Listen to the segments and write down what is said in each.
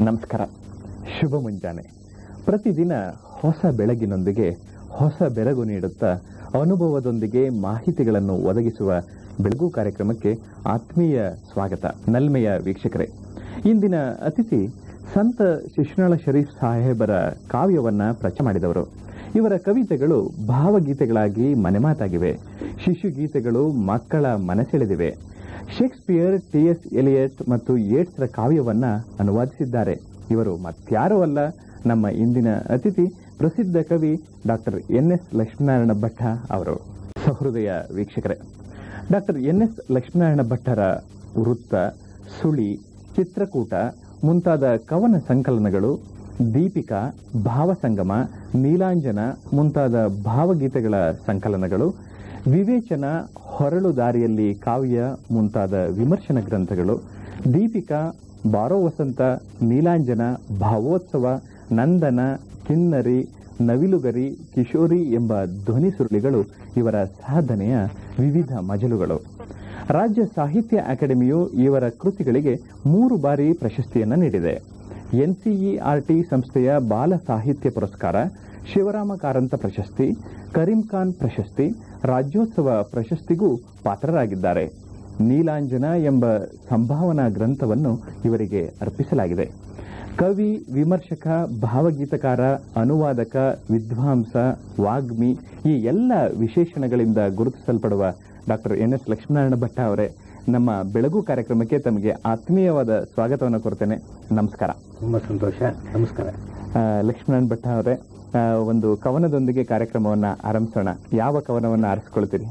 ನಮಸ್ಕಾರ ಶುಭ ಮುಂಜಾನೆ ಪ್ರತಿದಿನ ಹೊಸ ಬೆಳಗಿನೊಂದಿಗೆ ಹೊಸ ಬೆರಗು ನೀಡುತ್ತಾ ಅನುಭವದೊಂದಿಗೆ ಮಾಹಿತಿಗಳನ್ನು ಒದಗಿಸುವ ಬೆಳಗು ಕಾರ್ಯಕ್ರಮಕ್ಕೆ ಆತ್ಮೀಯ ಸ್ವಾಗತ ನಲ್ಮೆಯ ವೀಕ್ಷಕರೇ ಇಂದಿನ ಅತಿಥಿ ಸಂತ ಶಿಶುನಾಳ ಶರೀಫ್ ಸಾಹೇಬರ ಕಾವ್ಯವನ್ನ ಪ್ರಚಾರ ಮಾಡಿದವರು ಇವರ ಕವಿತೆಗಳು ಭಾವಗೀತೆಗಳಾಗಿ ಮನೆಮಾತಾಗಿವೆ ಶಿಶುಗೀತೆಗಳು ಮಕ್ಕಳ ಮನಸೆಳೆದಿವೆ ಶೇಕ್ಸ್ಪಿಯರ್ ಟಿ ಎಸ್ ಎಲಿಯಟ್ ಮತ್ತು ಯೇಟ್ಸ್ರ ಕಾವ್ಯವನ್ನ ಅನುವಾದಿಸಿದ್ದಾರೆ ಇವರು ಮತ್ಯಾರೂ ಅಲ್ಲ ನಮ್ಮ ಇಂದಿನ ಅತಿಥಿ ಪ್ರಸಿದ್ಧ ಕವಿ ಡಾಕ್ಟರ್ ಎನ್ ಎಸ್ ಲಕ್ಷ್ಮೀನಾರಾಯಣ ಭಟ್ಟ ಅವರು ಸಹೃದಯ ವೀಕ್ಷಕರೇ ಡಾಕ್ಟರ್ ಎನ್ ಎಸ್ ಲಕ್ಷ್ಮೀನಾರಾಯಣ ಭಟ್ಟರ ವೃತ್ತ ಸುಳಿ ಚಿತ್ರಕೂಟ ಮುಂತಾದ ಕವನ ಸಂಕಲನಗಳು ದೀಪಿಕಾ ಭಾವಸಂಗಮ ನೀಲಾಂಜನ ಮುಂತಾದ ಭಾವಗೀತೆಗಳ ಸಂಕಲನಗಳು ವಿವೇಚನ ಹೊರಳು ದಾರಿಯಲ್ಲಿ ಕಾವ್ಯ ಮುಂತಾದ ವಿಮರ್ಶನ ಗ್ರಂಥಗಳು ದೀಪಿಕಾ ಬಾರೋ ವಸಂತ ನೀಲಾಂಜನ ಭಾವೋತ್ಸವ ನಂದನ ಕಿನ್ನರಿ ನವಿಲುಗರಿ ಕಿಶೋರಿ ಎಂಬ ಧ್ವನಿ ಸುರುಳಿಗಳು ಇವರ ಸಾಧನೆಯ ವಿವಿಧ ಮಜಲುಗಳು ರಾಜ್ಯ ಸಾಹಿತ್ಯ ಅಕಾಡೆಮಿಯು ಇವರ ಕೃತಿಗಳಿಗೆ ಮೂರು ಬಾರಿ ಪ್ರಶಸ್ತಿಯನ್ನು ನೀಡಿದೆ ಎನ್ಸಿಇಆರ್ಟಿ ಸಂಸ್ಥೆಯ ಬಾಲ ಸಾಹಿತ್ಯ ಪುರಸ್ಕಾರ ಶಿವರಾಮ ಕಾರಂತ ಪ್ರಶಸ್ತಿ ಕರೀಂ ಖಾನ್ ಪ್ರಶಸ್ತಿ ರಾಜ್ಯೋತ್ಸವ ಪ್ರಶಸ್ತಿಗೂ ಪಾತ್ರರಾಗಿದ್ದಾರೆ ನೀಲಾಂಜನ ಎಂಬ ಸಂಭಾವನಾ ಗ್ರಂಥವನ್ನು ಇವರಿಗೆ ಅರ್ಪಿಸಲಾಗಿದೆ ಕವಿ ವಿಮರ್ಶಕ ಭಾವಗೀತಕಾರ ಅನುವಾದಕ ವಿದ್ವಾಂಸ ವಾಗ್ಮಿ ಈ ಎಲ್ಲ ವಿಶೇಷಣಗಳಿಂದ ಗುರುತಿಸಲ್ಪಡುವ ಡಾಕ್ಟರ್ ಎನ್ ಎಸ್ ಲಕ್ಷ್ಮೀನಾರಾಯಣ ಭಟ್ಟ ಅವರೇ ನಮ್ಮ ಬೆಳಗು ಕಾರ್ಯಕ್ರಮಕ್ಕೆ ತಮಗೆ ಆತ್ಮೀಯವಾದ ಸ್ವಾಗತವನ್ನು ಕೊಡ್ತೇನೆ ನಮಸ್ಕಾರ ತುಂಬ ಸಂತೋಷ ನಮಸ್ಕಾರ ಆ, ಲಕ್ಷ್ಮೀನಾರಾಯಣ ಭಟ್ಟ ಅವರೇ ಆ, ಒಂದು ಕವನದೊಂದಿಗೆ ಕಾರ್ಯಕ್ರಮವನ್ನ ಆರಂಭಿಸೋಣ ಯಾವ ಕವನವನ್ನ ಆರಿಸ್ಕೊಳ್ತೀರಿ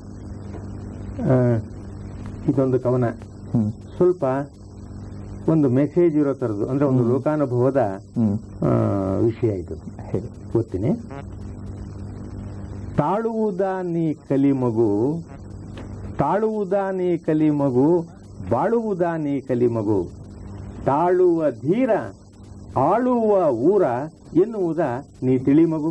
ಆ, ಇದೊಂದು ಕವನ ಹ್ಮ್ ಸ್ವಲ್ಪ ಒಂದು ಮೆಸೇಜ್ ಇರೋ ಥರದ್ದು ಅಂದ್ರೆ ಒಂದು ಲೋಕಾನುಭವದ ಹ್ಮ್ ಆ, ವಿಷಯ ಇದು ಹೇಳಿ ಓದ್ತೀನಿ ತಾಳುವುದ ನೀ ಕಲಿ ಮಗು ತಾಳುವುದ ನೀ ಕಲಿ ಮಗು ಬಾಳುವುದ ನೀ ಕಲಿ ಮಗು ತಾಳುವ ಧೀರ ಆಳುವ ಊರ ಎನ್ನುವುದ ನೀ ತಿಳಿ ಮಗು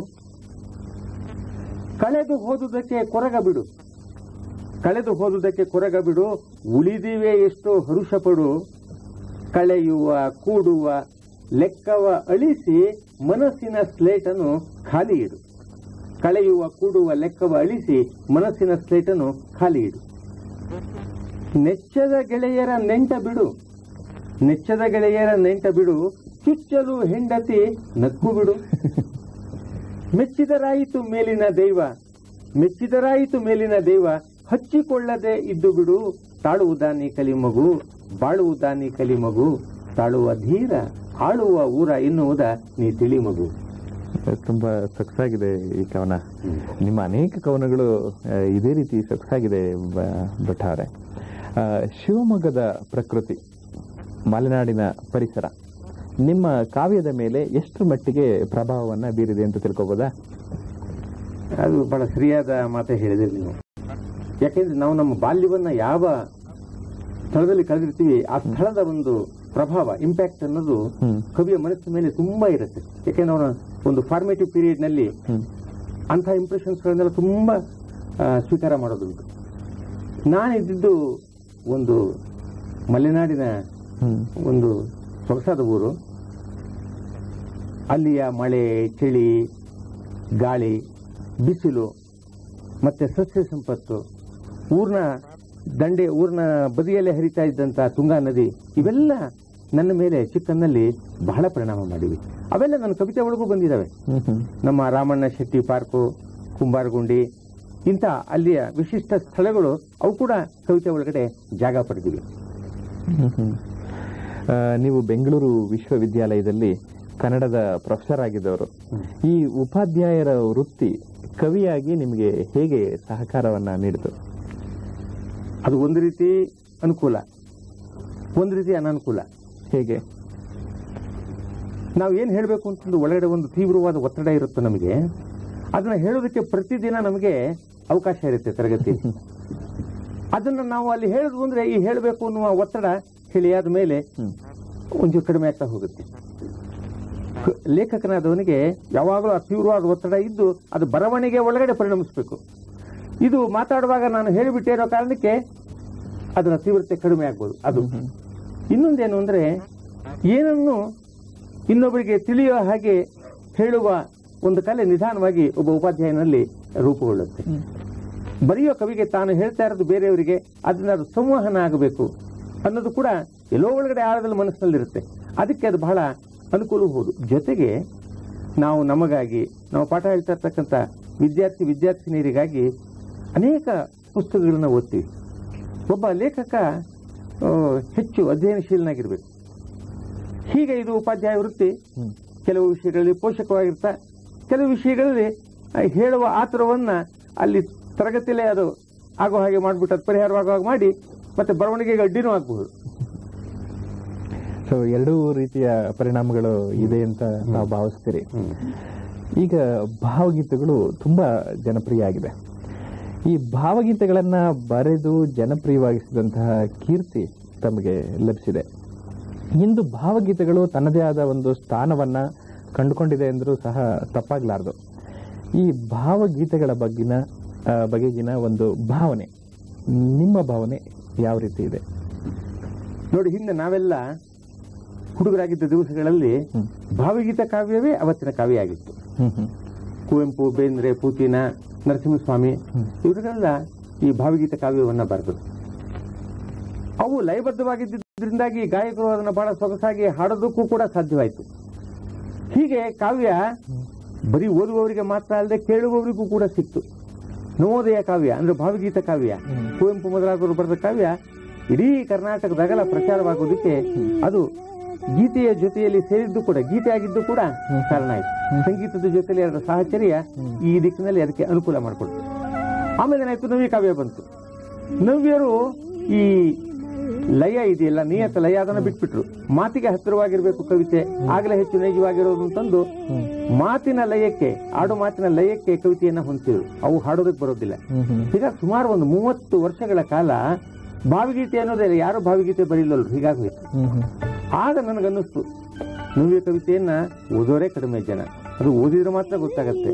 ಕಳೆದು ಹೋದುದಕ್ಕೆ ಕೊರಗ ಬಿಡು ಕಳೆದು ಹೋದುದಕ್ಕೆ ಕೊರಗ ಬಿಡು ಉಳಿದಿವೆ ಎಷ್ಟೋ ಹರುಷ ಪಡು ಕಳೆಯುವ ಕೂಡುವ ಲೆಕ್ಕವ ಅಳಿಸಿ ಮನಸ್ಸಿನ ಸ್ಲೇಟನ್ನು ಖಾಲಿ ಇಡು ಕಳೆಯುವ ಕೂಡುವ ಲೆಕ್ಕವ ಅಳಿಸಿ ಮನಸ್ಸಿನ ಸ್ಲೇಟನ್ನು ಖಾಲಿ ಇಡು ನೆಚ್ಚದ ಗೆಳೆಯರ ನೆಂಟ ಬಿಡು ನೆಚ್ಚದ ಗೆಳೆಯರ ನೆಂಟ ಬಿಡು ಚುಚ್ಚಲು ಹೆಂಡತಿ ನಕ್ಕು ಬಿಡು ಮೆಚ್ಚಿದರಾಯಿತು ಮೇಲಿನ ದೈವ ಮೆಚ್ಚಿದರಾಯಿತು ಮೇಲಿನ ದೈವ ಹಚ್ಚಿಕೊಳ್ಳದೆ ಇದ್ದು ಬಿಡು ತಾಳುವುದ ನೀ ಕಲಿ ಮಗು ಬಾಳುವುದ ನೀ ಕಲಿ ಮಗು ತಾಳುವ ಧೀರ ಆಳುವ ಊರ ಎನ್ನುವುದ ನೀ ತಿಳಿ ಮಗು ತುಂಬಾ ಸೊಗಸಾಗಿದೆ ಈ ಕವನ ನಿಮ್ಮ ಅನೇಕ ಕವನಗಳು ಆ, ಇದೇ ರೀತಿ ಸೊಗಸಾಗಿದೆ ಬ- ಭಟ್ಟ ಅವರೇ ಆ, ಶಿವಮೊಗ್ಗದ ಪ್ರಕೃತಿ ಮಲೆನಾಡಿನ ಪರಿಸರ ನಿಮ್ಮ ಕಾವ್ಯದ ಮೇಲೆ ಎಷ್ಟು ಮಟ್ಟಿಗೆ ಪ್ರಭಾವವನ್ನ ಬೀರಿದೆ ಅಂತ ತಿಳ್ಕೊಬೋದಾ ಅದು ಬಹಳ ಸರಿಯಾದ ಮಾತೇ ಹೇಳಿದ್ರಿ ನೀವು ಯಾಕೆಂದ್ರೆ ನಾವು ನಮ್ಮ ಬಾಲ್ಯವನ್ನ ಯಾವ ಸ್ಥಳದಲ್ಲಿ ಕಳೆದಿರ್ತೀವಿ ಆ ಸ್ಥಳದ ಒಂದು ಪ್ರಭಾವ ಇಂಪ್ಯಾಕ್ಟ್ ಅನ್ನೋದು ಹ್ಮ್ ಕವಿಯ ಮನಸ್ಸಿನ ಮೇಲೆ ತುಂಬಾ ಇರುತ್ತೆ ಯಾಕೆಂದ್ರೆ ಅವನ ಒಂದು ಫಾರ್ಮೇಟಿವ್ ಪೀರಿಯಡ್ ನಲ್ಲಿ ಹ್ಮ್ ಅಂಥ ಇಂಪ್ರೆಷನ್ಸ್ಗಳನ್ನೆಲ್ಲ ತುಂಬಾ ಆ, ಸ್ವೀಕಾರ ಮಾಡೋದುಂಟು ನಾನಿದ್ದಿದ್ದು ಒಂದು ಮಲೆನಾಡಿನ ಹ್ಮ್ ಒಂದು ಸೊಗಸಾದ ಊರು ಅಲ್ಲಿಯ ಮಳೆ ಚಳಿ ಗಾಳಿ ಬಿಸಿಲು ಮತ್ತೆ ಸಸ್ಯ ಸಂಪತ್ತು ಊರ್ನ ದಂಡೆ ಊರ್ನ ಬದಿಯಲ್ಲೇ ಹರಿತಾ ಇದ್ದಂತ ತುಂಗಾ ನದಿ ಇವೆಲ್ಲ ನನ್ನ ಮೇಲೆ ಚಿಕ್ಕನ್ನಲ್ಲಿ ಬಹಳ ಪರಿಣಾಮ ಮಾಡಿವೆ ಅವೆಲ್ಲ ನನ್ನ ಕವಿತೆ ಒಳಗೂ ಬಂದಿದ್ದಾವೆ ಹ್ಮ್ ಹ್ಮ್ ನಮ್ಮ ರಾಮಣ್ಣ ಶೆಟ್ಟಿ ಪಾರ್ಕು ಕುಂಬಾರಗುಂಡಿ ಇಂಥ ಅಲ್ಲಿಯ ವಿಶಿಷ್ಟ ಸ್ಥಳಗಳು ಅವು ಕೂಡ ಕವಿತೆ ಒಳಗಡೆ ಜಾಗ ಪಡೆದಿವೆ ಹ್ಮ್ ಹ್ಮ್. ಆ, ನೀವು ಬೆಂಗಳೂರು ವಿಶ್ವವಿದ್ಯಾಲಯದಲ್ಲಿ ಕನ್ನಡದ ಪ್ರೊಫೆಸರ್ ಆಗಿದ್ದವರು ಈ ಉಪಾಧ್ಯಾಯರ ವೃತ್ತಿ ಕವಿಯಾಗಿ ನಿಮಗೆ ಹೇಗೆ ಸಹಕಾರವನ್ನ ನೀಡಿತು ಅದು ಒಂದು ರೀತಿ ಅನುಕೂಲ ಒಂದು ರೀತಿ ಅನನುಕೂಲ ಹೇಗೆ ನಾವು ಏನು ಹೇಳಬೇಕು ಅಂತಂದು ಒಳಗಡೆ ಒಂದು ತೀವ್ರವಾದ ಒತ್ತಡ ಇರುತ್ತೆ ನಮಗೆ ಅದನ್ನ ಹೇಳೋದಕ್ಕೆ ಪ್ರತಿದಿನ ನಮಗೆ ಅವಕಾಶ ಇರುತ್ತೆ ತರಗತಿ ಅದನ್ನ ನಾವು ಅಲ್ಲಿ ಹೇಳಿದ್ವು ಅಂದ್ರೆ ಈ ಹೇಳಬೇಕು ಅನ್ನುವ ಒತ್ತಡ ಹೇಳಿಯಾದ ಮೇಲೆ ಹ್ಮ್ ಒಂಚೂರು ಕಡಿಮೆ ಆಗ್ತಾ ಹೋಗುತ್ತೆ ಕ- ಲೇಖಕನಾದವನಿಗೆ ಯಾವಾಗಲೂ ಆ ತೀವ್ರವಾದ ಒತ್ತಡ ಇದ್ದು ಅದು ಬರವಣಿಗೆ ಒಳಗಡೆ ಪರಿಣಮಿಸಬೇಕು ಇದು ಮಾತಾಡುವಾಗ ನಾನು ಹೇಳಿಬಿಟ್ಟೆ ಇರೋ ಕಾರಣಕ್ಕೆ ಅದರ ತೀವ್ರತೆ ಕಡಿಮೆ ಆಗ್ಬೋದು ಅದು ಇನ್ನೊಂದೇನು ಅಂದ್ರೆ ಏನನ್ನು ಇನ್ನೊಬ್ಬರಿಗೆ ತಿಳಿಯುವ ಹಾಗೆ ಹೇಳುವ ಒಂದು ಕಲೆ ನಿಧಾನವಾಗಿ ಒಬ್ಬ ಉಪಾಧ್ಯಾಯನಲ್ಲಿ ರೂಪುಗೊಳ್ಳುತ್ತೆ ಬರೆಯೋ ಕವಿಗೆ ತಾನು ಹೇಳ್ತಾ ಇರೋದು ಬೇರೆಯವರಿಗೆ ಅದನ್ನ ಅದು ಸಂವಹನ ಆಗಬೇಕು ಅನ್ನೋದು ಕೂಡ ಎಲ್ಲೋ ಒಳಗಡೆ ಆಳದಲ್ಲಿ ಮನಸ್ಸಿನಲ್ಲಿರುತ್ತೆ ಅದಕ್ಕೆ ಅದು ಬಹಳ ಅನುಕೂಲ ಹೌದು ಜೊತೆಗೆ ನಾವು ನಮಗಾಗಿ ನಾವು ಪಾಠ ಹೇಳ್ತಾ ಇರ್ತಕ್ಕಂಥ ವಿದ್ಯಾರ್ಥಿ ವಿದ್ಯಾರ್ಥಿನಿಯರಿಗಾಗಿ ಅನೇಕ ಪುಸ್ತಕಗಳನ್ನ ಓದ್ತೀವಿ ಒಬ್ಬ ಲೇಖಕ ಆ, ಹೆಚ್ಚು ಅಧ್ಯಯನಶೀಲನಾಗಿರ್ಬೇಕು ಹೀಗೆ ಇದು ಉಪಾಧ್ಯಾಯ ವೃತ್ತಿ ಹ್ಮ್. ಕೆಲವು ವಿಷಯಗಳಲ್ಲಿ ಪೋಷಕವಾಗಿರ್ತಾ ಕೆಲವು ವಿಷಯಗಳಲ್ಲಿ ಆ, ಹೇಳುವ ಆತುರವನ್ನ ಅಲ್ಲಿ ತರಗತಿಲೇ ಅದು ಆಗೋ ಹಾಗೆ ಮಾಡ್ಬಿಟ್ಟು ಅದು ಪರಿಹಾರವಾಗೋ ಹಾಗೆ ಮಾಡಿ ಮತ್ತೆ ಬರವಣಿಗೆಗೆ ಅಡ್ಡಿನೂ ಆಗಬಹುದು ಸೊ ಎರಡೂ ರೀತಿಯ ಪರಿಣಾಮಗಳು ಇದೆ ಅಂತ ನಾವು ಭಾವಿಸ್ತೀರಿ ಈಗ ಭಾವಗೀತೆಗಳು ತುಂಬಾ ಜನಪ್ರಿಯ ಆಗಿದೆ ಈ ಭಾವಗೀತೆಗಳನ್ನ ಬರೆದು ಜನಪ್ರಿಯವಾಗಿಸಿದಂತಹ ಕೀರ್ತಿ ತಮಗೆ ಲಭಿಸಿದೆ ಇಂದು ಭಾವಗೀತೆಗಳು ತನ್ನದೇ ಆದ ಒಂದು ಸ್ಥಾನವನ್ನ ಕಂಡುಕೊಂಡಿದೆ ಎಂದರೂ ಸಹ ತಪ್ಪಾಗ್ಲಾರ್ದು ಈ ಭಾವಗೀತೆಗಳ ಬಗ್ಗಿನ ಆ, ಬಗೆಗಿನ ಒಂದು ಭಾವನೆ ನಿಮ್ಮ ಭಾವನೆ ಯಾವ ರೀತಿ ಇದೆ ನೋಡಿ ಹಿಂದೆ ನಾವೆಲ್ಲ ಹುಡುಗರಾಗಿದ್ದ ದಿವಸಗಳಲ್ಲಿ ಹ್ಮ್. ಭಾವಗೀತ ಕಾವ್ಯವೇ ಅವತ್ತಿನ ಕಾವ್ಯ ಆಗಿತ್ತು ಹ್ಮ್ ಹ್ಮ್ ಕುವೆಂಪು ಬೇಂದ್ರೆ ಪೂತಿನ ನರಸಿಂಹಸ್ವಾಮಿ ಇವರುಗಳೆಲ್ಲ ಈ ಭಾವಗೀತ ಕಾವ್ಯವನ್ನ ಬರೆದರು ಅವು ಲಯಬದ್ಧವಾಗಿದ್ದರಿಂದಾಗಿ ಗಾಯಕರು ಅದನ್ನು ಬಹಳ ಸೊಗಸಾಗಿ ಹಾಡೋದಕ್ಕೂ ಕೂಡ ಸಾಧ್ಯವಾಯಿತು ಹೀಗೆ ಕಾವ್ಯ ಬರೀ ಓದುವವರಿಗೆ ಮಾತ್ರ ಅಲ್ಲದೆ ಕೇಳುವವರಿಗೂ ಕೂಡ ಸಿಕ್ತು ನವೋದಯ ಕಾವ್ಯ ಅಂದ್ರೆ ಭಾವಗೀತ ಕಾವ್ಯ ಕುವೆಂಪು ಮೊದಲಾದವರು ಬರೆದ ಕಾವ್ಯ ಇಡೀ ಕರ್ನಾಟಕದಾಗಲ ಪ್ರಚಾರವಾಗುವುದಕ್ಕೆ ಅದು ಗೀತೆಯ ಜೊತೆಯಲ್ಲಿ ಸೇರಿದ್ದು ಕೂಡ ಗೀತೆ ಆಗಿದ್ದು ಕೂಡ ಕಾರಣ ಆಯಿತು ಸಂಗೀತದ ಜೊತೆಯಲ್ಲಿ ಅದರ ಸಾಹಚರ್ಯ ಈ ದಿಕ್ಕಿನಲ್ಲಿ ಅದಕ್ಕೆ ಅನುಕೂಲ ಮಾಡಿಕೊಡ್ತು ಆಮೇಲೆ ಏನಾಯ್ತು ನವ್ಯ ಕಾವ್ಯ ಬಂತು ನವ್ಯರು ಈ ಲಯ ಇದೆಯಲ್ಲ ನಿಯತ ಲಯ ಅದನ್ನ ಬಿಟ್ಬಿಟ್ರು ಮಾತಿಗೆ ಹತ್ತಿರವಾಗಿರ್ಬೇಕು ಕವಿತೆ ಆಗಲೇ ಹೆಚ್ಚು ನೈಜವಾಗಿರೋದು ಅಂತಂದು ಮಾತಿನ ಲಯಕ್ಕೆ ಆಡು ಮಾತಿನ ಲಯಕ್ಕೆ ಕವಿತೆಯನ್ನ ಹೊಂದಿಸಿದ್ರು ಅವು ಹಾಡೋದಕ್ಕೆ ಬರೋದಿಲ್ಲ ಹ್ಮ್ ಹ್ಮ್ ಹೀಗಾಗಿ ಸುಮಾರು ಒಂದು ಮೂವತ್ತು ವರ್ಷಗಳ ಕಾಲ ಭಾವಗೀತೆ ಅನ್ನೋದೇ ಇಲ್ಲ, ಯಾರು ಭಾವಗೀತೆ ಬರೀಲಲ್ಲ ಹೀಗಾಗಿ ಹೋಯ್ತು ಹ್ಮ್ ಹ್ಮ್ ಆಗ ನನಗನ್ನಿಸ್ತು ನವ್ಯ ಕವಿತೆಯನ್ನ ಓದೋರೇ ಕಡಿಮೆ ಜನ ಅದು ಓದಿದ್ರೆ ಮಾತ್ರ ಗೊತ್ತಾಗತ್ತೆ